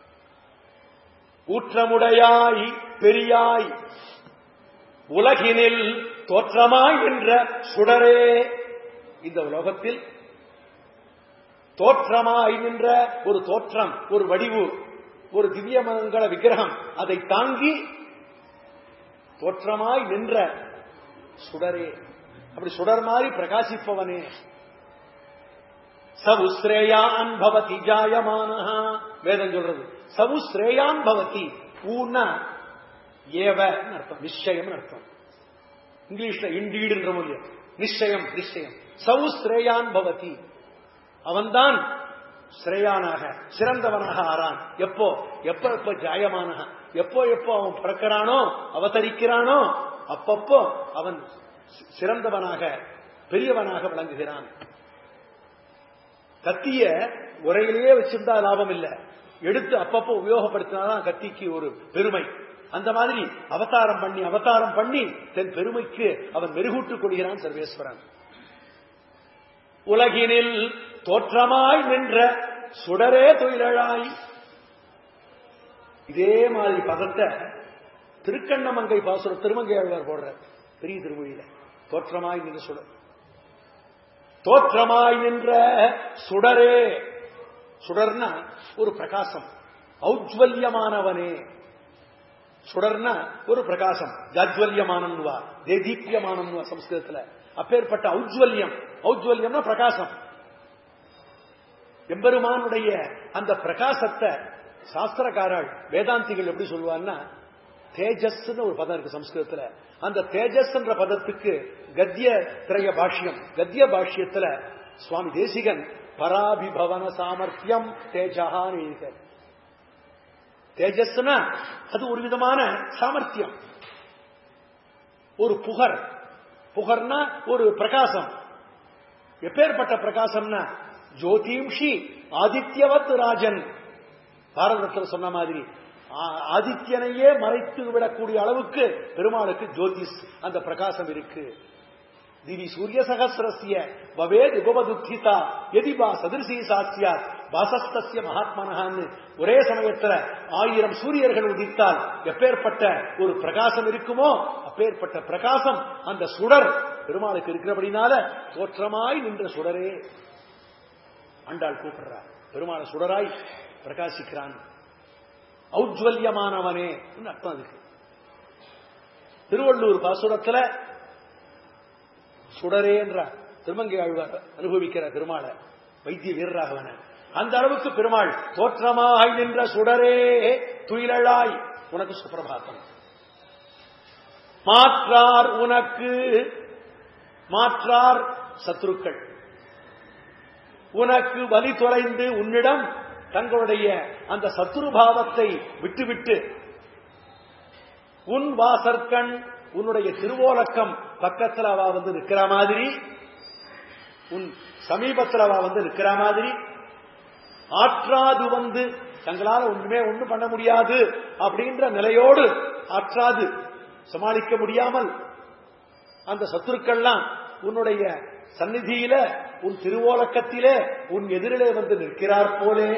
A: ஊற்றமுடையாய் பெரியாய் உலகினில் தோற்றமாய் என்ற சுடரே இந்த உலகத்தில் தோற்றமாய் நின்ற ஒரு தோற்றம் ஒரு வடிவு ஒரு திவ்ய மங்கள விக்கிரகம் அதை தாங்கி தோற்றமாய் நின்ற சுடரே அப்படி சுடர் மாதிரி பிரகாசிப்பவனே சவுஸ்ரேயான் பவதி ஜாயமான வேதம் சொல்றது சவுஸ்ரேயான் பவதி ஊன்னா ஏவ அர்த்தம் நிச்சயம் அர்த்தம் இங்கிலீஷ்ல இண்டீடுன்ற மொழியம் நிச்சயம் நிச்சயம் சவுஸ்ரேயான் பவதி அவன்தான் சிரேயானாக சிறந்தவனாக ஆறான் எப்போ எப்ப எப்ப ஜாயமானக எப்போ எப்போ அவன் பிறக்கிறானோ அவதரிக்கிறானோ அப்பப்போ அவன் சிறந்தவனாக பெரியவனாக விளங்குகிறான் கத்திய உரையிலேயே வச்சிருந்தா லாபம் இல்ல எடுத்து அப்பப்போ உபயோகப்படுத்தினாதான் கத்திக்கு ஒரு பெருமை அந்த மாதிரி அவதாரம் பண்ணி அவதாரம் பண்ணி தன் பெருமைக்கு அவன் மெருகூட்டுக் கொள்கிறான் சர்வேஸ்வரன் உலகினில் தோற்றமாய் நின்ற சுடரே தொழிலாய் இதே மாதிரி பதத்தை திருக்கண்ணமங்கை பாசுர திருமங்கை ஆழ்வார் போடுற பெரிய திருமொழியில தோற்றமாய் நின்ற சுடர் தோற்றமாய் நின்ற சுடரே சுடர்னா ஒரு பிரகாசம் ஔஜ்வல்யமானவனே சுடர்னா ஒரு பிரகாசம் ஜாஜ்வல்யமானவா தேதீப்யமானவா சம்ஸ்கிருதத்துல அப்பேற்பட்ட ஔஜ்வல்யம் ஔஜ்வல்யம்னா பிரகாசம் எம்பெருமானுடைய அந்த பிரகாசத்தை சாஸ்திரக்காரர்கள் வேதாந்திகள் எப்படி சொல்லுவான்னா தேஜஸ்ன்னு ஒரு பதம் இருக்கு சம்ஸ்கிருதத்துல அந்த தேஜஸ்ன்ற பதத்துக்கு கத்திய திரைய பாஷ்யம் கத்திய பாஷ்யத்துல சுவாமி தேசிகன் பராபிபவன சாமர்த்தியம் தேஜகான்னு எழுதியிருக்கார் தேஜஸ்னா அது ஒரு விதமான சாமர்த்தியம் ஒரு புகர் புகர்னா ஒரு பிரகாசம் எப்பேற்பட்ட பிரகாசம்னா ஜோதிம்ஷி ஆதித்யவத் ராஜன் பாரதத்தில் சொன்ன மாதிரி ஆதித்யனையே மறைத்து விடக்கூடிய அளவுக்கு பெருமாளுக்கு ஜோதிஷ் அந்த பிரகாசம் இருக்கு திவி சூரிய சகசிரஸ்ய பவேத் உபவதுத்திதா எதிபா சதிர்சி சாட்சியார் வாசஸ்தசிய மகாத்மனகான்னு ஒரே சமயத்துல ஆயிரம் சூரியர்கள் உதித்தால் எப்பேற்பட்ட ஒரு பிரகாசம் இருக்குமோ அப்பேற்பட்ட பிரகாசம் அந்த சுடர் பெருமாளுக்கு இருக்கிறபடினால தோற்றமாய் நின்ற சுடரே ஆண்டாள் கூப்பிடுறார் பெருமாள் சுடராய் பிரகாசிக்கிறான் ஔஜ்வல்யமானவனே அர்த்தம் அதுக்கு திருவள்ளூர் பாசுரத்துல சுடரே என்ற திருமங்கை ஆழ்வார் அனுபவிக்கிற பெருமாளை வைத்திய வீரராகவன அந்த அளவுக்கு பெருமாள் தோற்றமாய் நின்ற சுடரே துயிலழாய் உனக்கு சுப்பிரபாத்தம் மாற்றார் உனக்கு மாற்றார் சத்துருக்கள் உனக்கு வலி தொலைந்து உன்னிடம் தங்களுடைய அந்த சத்துருபாவத்தை விட்டுவிட்டு உன் வாசற்கண் உன்னுடைய திருவோலக்கம் பக்கத்துல அவ வந்து நிக்கிற மாதிரி உன் சமீபத்தில் அவ வந்து நிக்கிற மாதிரி ஆற்றாது வந்து தங்களால ஒண்ணுமே ஒண்ணும் பண்ண முடியாது அப்படின்ற நிலையோடு ஆற்றாது சமாளிக்க முடியாமல் அந்த சத்துருக்கள்லாம் உன்னுடைய சந்நிதியில உன் திருவோலக்கத்திலே உன் எதிரிலே வந்து நிற்கிறார் போலே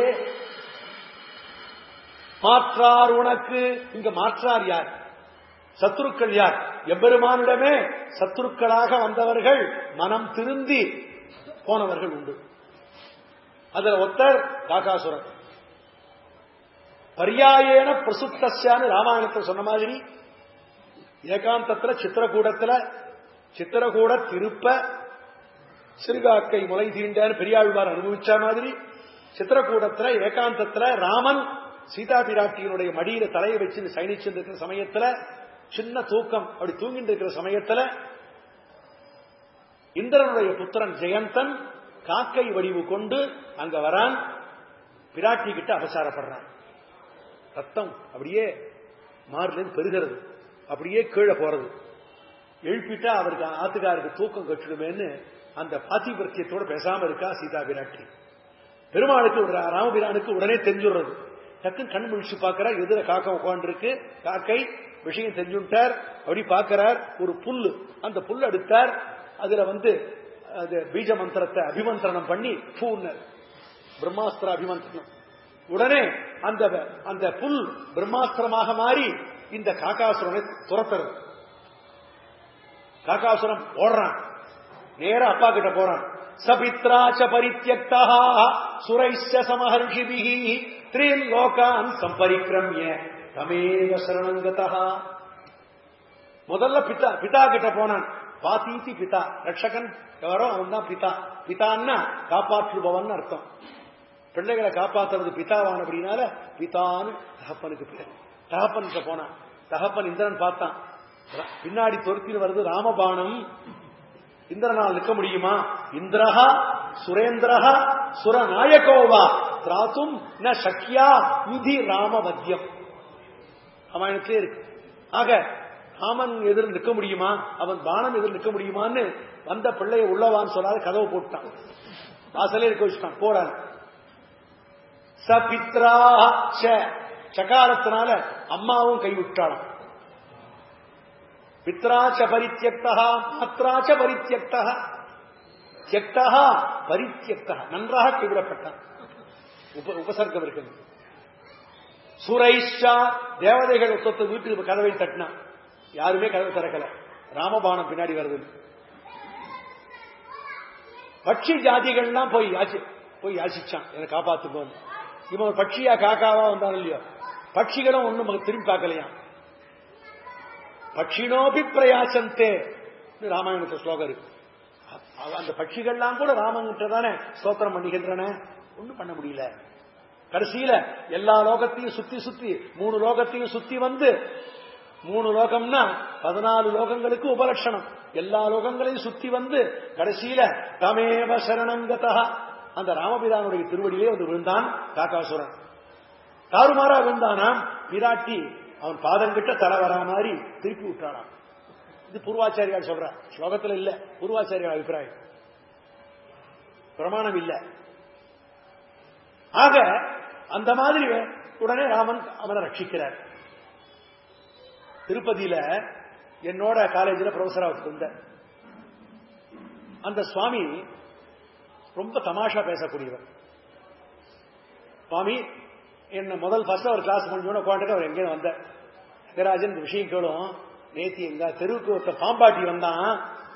A: மாற்றார் உனக்கு இங்க மாற்றார் யார் சத்துருக்கள் யார் எம்பெருமானிடமே சத்துருக்களாக வந்தவர்கள் மனம் திருந்தி போனவர்கள் உண்டு அதுல ஒத்தர் காகாசுரன் பரியாயேன பிரசுத்தஸ்யான்னு ராமாயணத்தில் சொன்ன மாதிரி ஏகாந்தத்துல சித்திரக்கூடத்துல சித்திரக்கூட திருப்ப சிறுகாக்கை முளை தீண்டார் பெரியாழ்வார் அனுபவிச்ச மாதிரி சித்திரக்கூடத்துல ஏகாந்தத்துல ராமன் சீதா பிராட்டியினுடைய மடியில தலையை வச்சு சயனிச்சு இருக்கிற சமயத்துல சின்ன தூக்கம் அப்படி தூங்கிட்டு இருக்கிற சமயத்துல இந்திரனுடைய புத்திரன் ஜெயந்தன் காக்கை வடிவு கொண்டு அங்க வரான் பிராட்டி கிட்ட அபசாரப்படுறான் ரத்தம் அப்படியே மாறுலேருந்து பெருகிறது அப்படியே கீழே போறது எழுப்பிட்டா அவருக்கு ஆத்துக்காருக்கு தூக்கம் கட்டுடுமேன்னு அந்த பாத்திபத்தியத்தோட பேசாம இருக்கா சீதா பிராட்டி பெருமாளுக்கு ராமபிரானுக்கு உடனே தெரிஞ்சுடுறது டக்குன்னு கண் முழிச்சு பார்க்கிறார் எதிர காக்கா உட்காந்துருக்கு காக்கை விஷயம் தெரிஞ்சுட்டார் அப்படி பார்க்கிறார் ஒரு புல்லு அந்த புல் எடுத்தார் அதுல வந்து அது பீஜ மந்திரத்தை அபிமந்திரணம் பண்ணி பூன்னர் பிரம்மாஸ்திர அபிமந்திரணம் உடனே அந்த அந்த புல் பிரம்மாஸ்திரமாக மாறி இந்த காக்காசுரனை துரத்துறது காக்காசுரம் ஓடுறான் நேர அப்பா கிட்ட போறான் சபித்ராச்ச பரித்தியக்தா சுரைச்ச சமஹர்ஷிபிஹி த்ரீன் லோகான் சம்பரிக்கிரமிய தமேவ சரணங்கதா முதல்ல பிதா பிதா கிட்ட போனான் பாத்தீதி பிதா ரட்சகன் எவரோ அவன் தான் பிதா பிதான்னா காப்பாற்றுபவன் அர்த்தம் பிள்ளைகளை காப்பாத்துறது பிதாவான் அப்படின்னால பிதான்னு தகப்பனுக்கு பேர் தகப்பன் போனான் தகப்பன் இந்திரன் பார்த்தான் பின்னாடி தொருத்தில் வருது ராமபானம் இந்திரனால் நிற்க முடியுமா இந்திரஹா சுரேந்திரஹா சுரநாயகோவா திராத்தும் ந சக்கியா யுதி ராமவத்தியம் ராமாயணத்திலே இருக்கு ஆக ராமன் எதிர் நிற்க முடியுமா அவன் பானம் எதிர் நிற்க முடியுமான்னு வந்த பிள்ளைய உள்ளவான்னு சொல்லாத கதவை போட்டான் வாசலே இருக்க வச்சுட்டான் போடான் சபித்ரா சகாரத்தினால அம்மாவும் கைவிட்டாளாம் பித்ராச்ச பரித்தியக்தா மாத்ராச்ச பரித்தியக்தா தியக்தா பரித்தியக்தா நன்றாக கைவிடப்பட்டான் உப உபசர்க்கம் இருக்குது சுரைஷா தேவதைகள் சொத்து வீட்டுக்கு கதவை தட்டினா யாருமே கதவை திறக்கல ராமபானம் பின்னாடி வருது பட்சி ஜாதிகள்லாம் போய் யாசி போய் யாசிச்சான் என்னை காப்பாத்துக்கோன்னு இவன் பட்சியா காக்காவா வந்தான் இல்லையோ பட்சிகளும் ஒண்ணும் திரும்பி பார்க்கலையாம் பட்சினோபி பிரயாசந்தே ராமாயணத்து ஸ்லோகம் இருக்கு அந்த பட்சிகள்லாம் கூட ராமன்கிட்ட தானே ஸ்தோத்திரம் பண்ணிக்கின்றன ஒண்ணும் பண்ண முடியல கடைசியில எல்லா லோகத்தையும் சுத்தி சுத்தி மூணு லோகத்தையும் சுத்தி வந்து மூணு லோகம்னா பதினாலு லோகங்களுக்கு உபலட்சணம் எல்லா லோகங்களையும் சுத்தி வந்து கடைசியில தமேவ சரணங்கதா அந்த ராமபிரானுடைய திருவடியிலே வந்து விழுந்தான் காக்காசுரன் தாறுமாறா விழுந்தானாம் பிராட்டி அவன் பாதங்கிட்ட தலை வரா மாதிரி திருப்பி விட்டானாம் இது பூர்வாச்சாரியார் சொல்ற ஸ்லோகத்துல இல்ல பூர்வாச்சாரியார் அபிப்பிராயம் பிரமாணம் இல்ல ஆக அந்த மாதிரி உடனே ராமன் அவனை ரட்சிக்கிறார் திருப்பதியில என்னோட காலேஜில் ப்ரொஃபஸரா இருந்த அந்த சுவாமி ரொம்ப தமாஷா பேசக்கூடியவர் சுவாமி என்ன முதல் ஃபர்ஸ்ட் அவர் கிளாஸ் முடிஞ்சோட உட்காந்துட்டு அவர் எங்கேயும் வந்த நகராஜன் இந்த விஷயம் கேளும் நேத்தி எங்க தெருவுக்கு ஒருத்த பாம்பாட்டி வந்தான்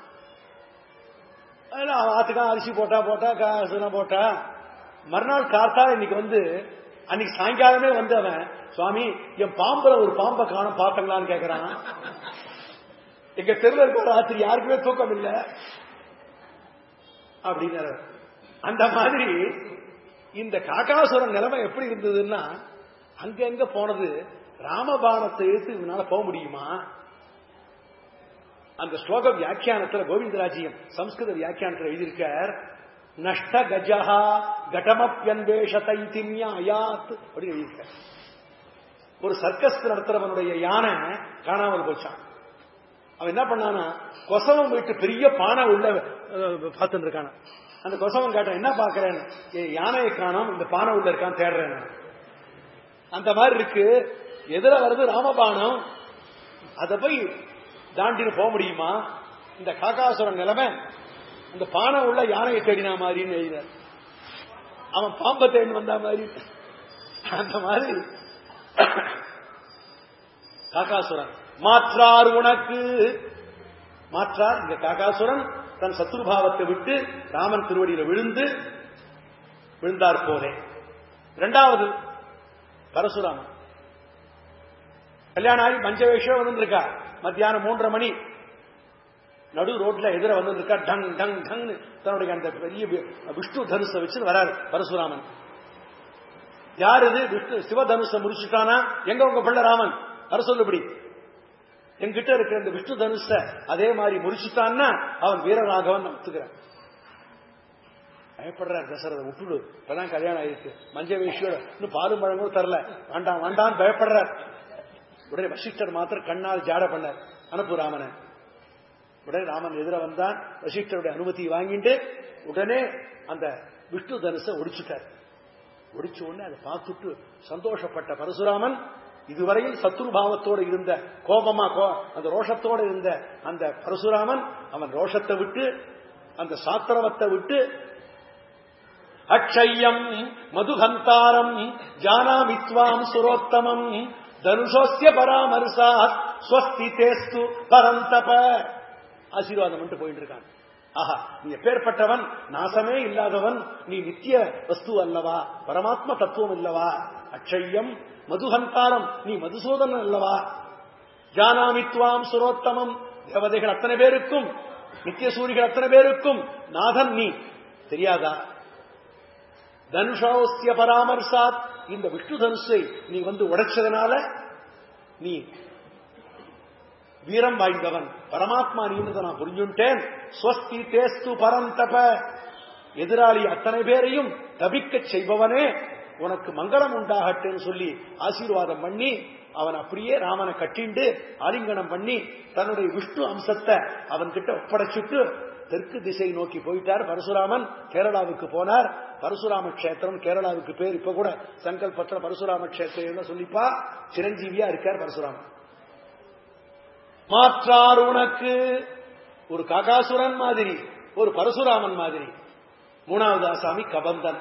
A: ஆத்துக்கா அரிசி போட்டா போட்டா காசுலாம் போட்டா மறுநாள் காத்தா இன்னைக்கு வந்து அன்னைக்கு சாயங்காலமே வந்து அவன் சுவாமி என் பாம்புல ஒரு பாம்பை காணும் பாத்தங்களான்னு கேக்குறான் எங்க தெருவில் இருக்கிற ராத்திரி யாருக்குமே தூக்கம் இல்லை அப்படிங்கிற அந்த மாதிரி இந்த காக்காசுரன் நிலைமை எப்படி இருந்ததுன்னா அங்கங்க போனது ராமபானத்தை எடுத்து இவனால போக முடியுமா அந்த ஸ்லோக வியாக்கியானத்துல கோவிந்தராஜியம் சம்ஸ்கிருத வியாக்கியானத்துல எழுதியிருக்கார் நஷ்ட கஜஹா கடமப்பியன்வேஷ தைத்தின்யா அயாத் அப்படின்னு எழுதியிருக்கார் ஒரு சர்க்கஸ் நடத்துறவனுடைய யானை காணாமல் போச்சான் அவன் என்ன பண்ணானா கொசவன் வீட்டு பெரிய பானை உள்ள பார்த்துட்டு இருக்கான அந்த கொசவன் கேட்டான் என்ன பாக்குறேன் யானையை காணோம் இந்த பானை உள்ள இருக்கான் தேடுறேன் அந்த மாதிரி இருக்கு எதிர வருது ராமபானம் அதை போய் தாண்டின்னு போக முடியுமா இந்த காக்காசுரன் நிலைமை இந்த பானை உள்ள யானையை தேடினா மாதிரின்னு எழுதினார் அவன் பாம்பை தேடி வந்த மாதிரி அந்த மாதிரி காக்காசுரன் மாற்றார் உனக்கு மாற்றார் இந்த காக்காசுரன் தன் சத்ருபாவத்தை விட்டு ராமன் திருவடியில விழுந்து விழுந்தார் போலே இரண்டாவது பரசுராமன் கல்யாணம் ஆகி மஞ்ச வேஷம் வந்துருக்கா மத்தியானம் மூன்றரை மணி நடு ரோட்ல எதிர வந்துருக்கா டங் டங் டங் தன்னுடைய அந்த பெரிய விஷ்ணு தனுசை வச்சு வராரு பரசுராமன் யார் இது விஷ்ணு சிவதனுசை முடிச்சுட்டானா எங்க உங்க பிள்ளை ராமன் வர சொல்லுபடி என்கிட்ட இருக்கிற இந்த விஷ்ணு தனுஷ அதே மாதிரி முடிச்சுட்டான்னா அவன் வீரராகவன் ஒத்துக்கிறான் பயப்படுறார் தசரத விட்டுடு இப்பதான் கல்யாணம் ஆயிருக்கு மஞ்ச வேஷியோட இன்னும் பாலும் பழங்களும் தரல வேண்டாம் வேண்டாம் பயப்படுறார் உடனே வசிஷ்டர் மாத்திரம் கண்ணால் ஜாட பண்ணார் அனுப்பு ராமனை உடனே ராமன் எதிர வந்தான் வசிஷ்டருடைய அனுமதி வாங்கிட்டு உடனே அந்த விஷ்ணு தனுஷை ஒடிச்சுட்டார் ஒடிச்ச உடனே அதை பார்த்துட்டு சந்தோஷப்பட்ட பரசுராமன் இதுவரையில் சத்ருபாவத்தோடு இருந்த கோபமா அந்த ரோஷத்தோடு இருந்த அந்த பரசுராமன் அவன் ரோஷத்தை விட்டு அந்த சாத்திரவத்தை விட்டு அக்ஷயம் மதுகந்தாரம் ஜானாமித்வாம் சுரோத்தமம் தனுஷோஸ்ய பராமரிசா ஸ்வஸ்தி தேஸ்து பரந்தப ஆசீர்வாதம் மட்டும் போயிட்டு இருக்கான் ஆஹா நீ எப்பேற்பட்டவன் நாசமே இல்லாதவன் நீ நித்திய வஸ்து அல்லவா பரமாத்ம தத்துவம் அல்லவா அக்ஷயம் மதுஹந்தாரம் நீ மதுசூதனன் அல்லவா ஜானாமித்வாம் சுரோத்தமம் தேவதைகள் அத்தனை பேருக்கும் நித்திய சூரிகள் அத்தனை பேருக்கும் நாதன் நீ தெரியாதா தனுஷோஸ்ய பராமர்சாத் இந்த விஷ்ணு தனுஷை நீ வந்து உடைச்சதுனால நீ வீரம் வாய்ந்தவன் பரமாத்மா நீன்றதை நான் புரிஞ்சுட்டேன் ஸ்வஸ்தி தேஸ்து பரந்தப எதிராளி அத்தனை பேரையும் தபிக்க செய்பவனே உனக்கு மங்களம் உண்டாகட்டுன்னு சொல்லி ஆசீர்வாதம் பண்ணி அவன் அப்படியே ராமனை கட்டிண்டு ஆலிங்கனம் பண்ணி தன்னுடைய விஷ்ணு அம்சத்தை அவன் கிட்ட ஒப்படைச்சிட்டு தெற்கு திசை நோக்கி போயிட்டார் பரசுராமன் கேரளாவுக்கு போனார் பரசுராம கஷேத்திரம் கேரளாவுக்கு பேர் இப்ப கூட சங்கல்பத்திர பரசுராம கஷேத்திரம் சொல்லிப்பா சிரஞ்சீவியா இருக்கார் பரசுராமன் மாற்றார் உனக்கு ஒரு காகாசுரன் மாதிரி ஒரு பரசுராமன் மாதிரி மூணாவது ஆசாமி கபந்தன்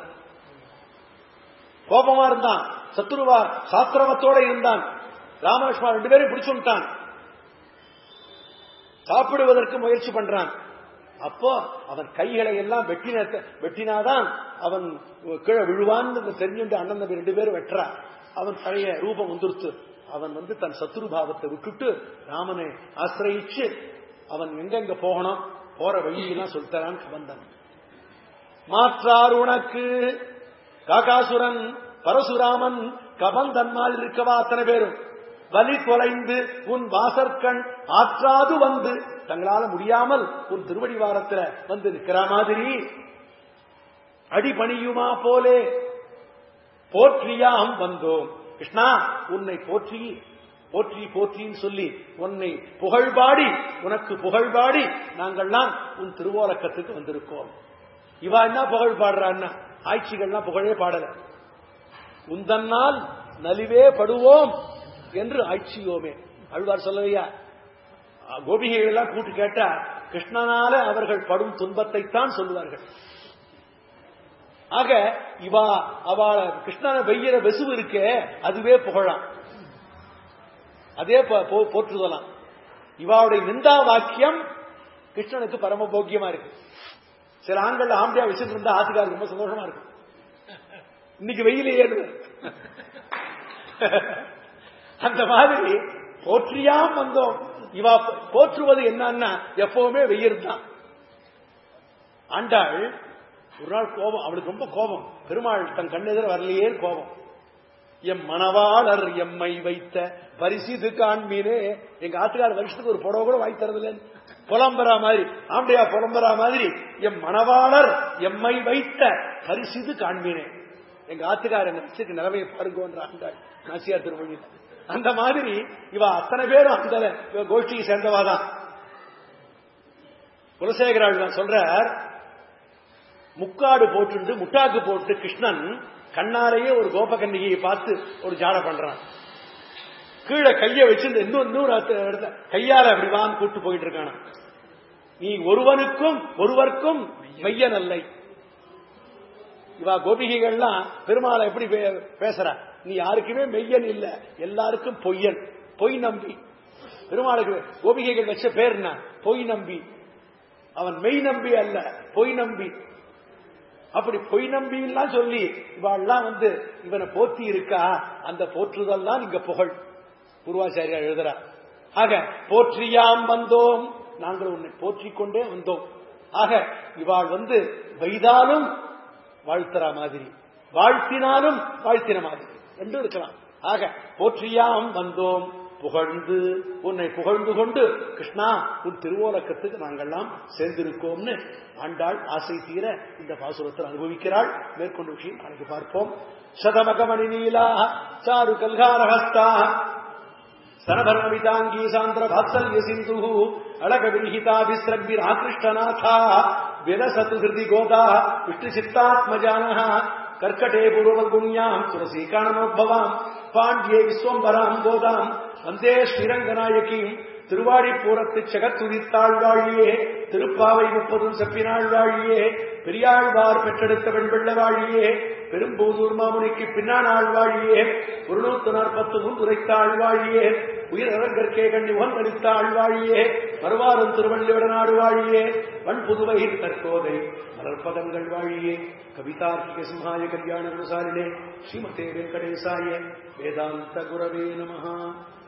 A: கோபமா இருந்தான் சத்ருவா சாத்திரவத்தோட இருந்தான் ராமலட்சுமணன் ரெண்டு பேரும் பிடிச்சுட்டான் சாப்பிடுவதற்கு முயற்சி பண்றான் அப்போ அவன் கைகளை எல்லாம் வெட்டின வெட்டினாதான் அவன் கீழே விழுவான்னு தெரிஞ்சுட்டு அண்ணன் தம்பி ரெண்டு பேரும் வெட்டுறா அவன் பழைய ரூபம் வந்துருத்து அவன் வந்து தன் சத்ருபாவத்தை விட்டுட்டு ராமனை ஆசிரயிச்சு அவன் எங்கெங்க போகணும் போற வழியெல்லாம் சொல்லித்தரான் கபந்தன் மாற்றார் உனக்கு காகாசுரன் பரசுராமன் கபந்தன்மால் இருக்கவா அத்தனை பேரும் வலி தொலைந்து உன் வாசற்கண் ஆற்றாது வந்து தங்களால முடியாமல் உன் திருவடி வாரத்துல வந்து நிற்கிற மாதிரி அடிபணியுமா போலே போற்றியாம் வந்தோம் கிருஷ்ணா உன்னை போற்றி போற்றி போற்றின்னு சொல்லி உன்னை புகழ்பாடி உனக்கு புகழ்பாடி நாங்கள்லாம் உன் திருவோலக்கத்துக்கு வந்திருக்கோம் இவா என்ன புகழ் பாடுறான்னா ஆட்சிகள்லாம் புகழே பாடல உந்தன்னால் நலிவே படுவோம் என்று ஆட்சியோமே அழ்வார் சொல்லவையா கோபிகைகள் எல்லாம் கூட்டு கேட்டா கிருஷ்ணனால அவர்கள் படும் துன்பத்தை தான் சொல்லுவார்கள் ஆக இவா அவள கிருஷ்ணனை வெய்யிற வெசுவு இருக்கே அதுவே புகழாம் அதே போற்றுதலாம் இவாவுடைய நிந்தா வாக்கியம் கிருஷ்ணனுக்கு பரம போக்கியமா இருக்கு சில ஆண்கள் ஆம்பியா வச்சுட்டு இருந்தா ஆத்துக்காருக்கு ரொம்ப சந்தோஷமா இருக்கும் இன்னைக்கு வெயிலே ஏறுது அந்த மாதிரி போற்றியாம் வந்தோம் இவா போற்றுவது என்னன்னா எப்பவுமே வெயில் தான் ஆண்டாள் ஒரு நாள் கோபம் அவளுக்கு ரொம்ப கோபம் பெருமாள் தன் கண்ணெதிர வரலையே கோபம் எம் மணவாளர் எம்மை வைத்த பரிசிது காண்பீனே எங்க ஆத்துக்கார வருஷத்துக்கு ஒரு புடவை கூட வாங்கி தரதில்ல புலம்பரா மாதிரி ஆம்படியா புலம்பரா மாதிரி எம் மணவாளர் எம்மை வைத்த பரிசிது காண்பீனே எங்க ஆத்துக்கார எங்க வச்சுக்கு நிலவையை பாருங்கன்றாங்க நாசியார் திருமொழியில் அந்த மாதிரி இவ அத்தனை பேரும் அந்த இவ கோஷ்டியை சேர்ந்தவாதான் குலசேகராள் சொல்றார் முக்காடு போட்டு முட்டாக்கு போட்டு கிருஷ்ணன் கண்ணாலேயே ஒரு கோபகன்னிகையை பார்த்து ஒரு ஜாட பண்றான் கீழே கைய வச்சு இந்த இன்னும் இன்னொரு இடத்துல கையால அப்படி வான் கூட்டு போயிட்டு இருக்கான நீ ஒருவனுக்கும் ஒருவருக்கும் மையன் அல்லை இவா கோபிகைகள்லாம் பெருமாளை எப்படி பே- பேசுறா நீ யாருக்குமே மெய்யன் இல்ல எல்லாருக்கும் பொய்யன் பொய் நம்பி பெருமாளுக்கு கோபிகைகள் வச்ச பேர் என்ன பொய் நம்பி அவன் மெய் நம்பி அல்ல பொய் நம்பி அப்படி பொய் நம்பிலாம் சொல்லி இவாள்லாம் வந்து இவனை போற்றி இருக்கா அந்த போற்றுதல் தான் இங்க புகழ் பூர்வாச்சாரியார் எழுதுறார் ஆக போற்றியாம் வந்தோம் நாங்கள் உன்னை போற்றிக் கொண்டே வந்தோம் ஆக இவாள் வந்து வைதாலும் வாழ்த்துற மாதிரி வாழ்த்தினாலும் வாழ்த்தின மாதிரி ரெண்டும் இருக்கலாம் ஆக போற்றியாம் வந்தோம் புகழ்ந்து உன்னை புகழ்ந்து கொண்டு கிருஷ்ணா உன் திருவோலக்கத்துக்கு நாங்கள்லாம் சேர்ந்திருக்கோம்னு ஆண்டாள் ஆசை தீர இந்த பாசுரத்தில் அனுபவிக்கிறாள் மேற்கொண்டு விஷயம் நாளைக்கு பார்ப்போம் சதமகமணி நீலா சாரு கல்காரஹஸ்தா स्तनभरणमिताङ्गी सान्द्र वात्सल्य सिन्धुः अळकविहिताभिस्रग्भिराकृष्टनाथा विलसतु हृदि गोदाः विष्णुचित्तात्मजानः कर्कटे पूर्वगुण्याम् सुरसीकाणनोद्भवाम् पाण्ड्ये विश्वम्बराम् गोदाम् वन्दे श्रीरङ्गनायकीम् திருவாடிப்பூரத்து செகத்துரித்தாழ்வாழியே திருப்பாவை முப்பதும் செப்பினாழ்வாழியே பெரியாழ்வார் பெற்றெடுத்த வெண்வெள்ள வாழியே பெரும்பூதூர் மாமுனிக்கு பின்னாள் வாழியே ஒரு நூத்து நாற்பத்து முன் உரைத்தாழ்வாழியே உயிரரங்கற்கே கண்ணி உகந்தளித்த ஆழ்வாழியே மறுவாரம் திருவள்ளுவடநாடு வாழியே வன் புதுவை தற்கோதை மலர்பதங்கள் வாழியே கவிதார்க்கிக சிம்ஹாய கல்யாண விசாரிணே ஸ்ரீமதே வெங்கடேசாய வேதாந்த குரவே நமஹா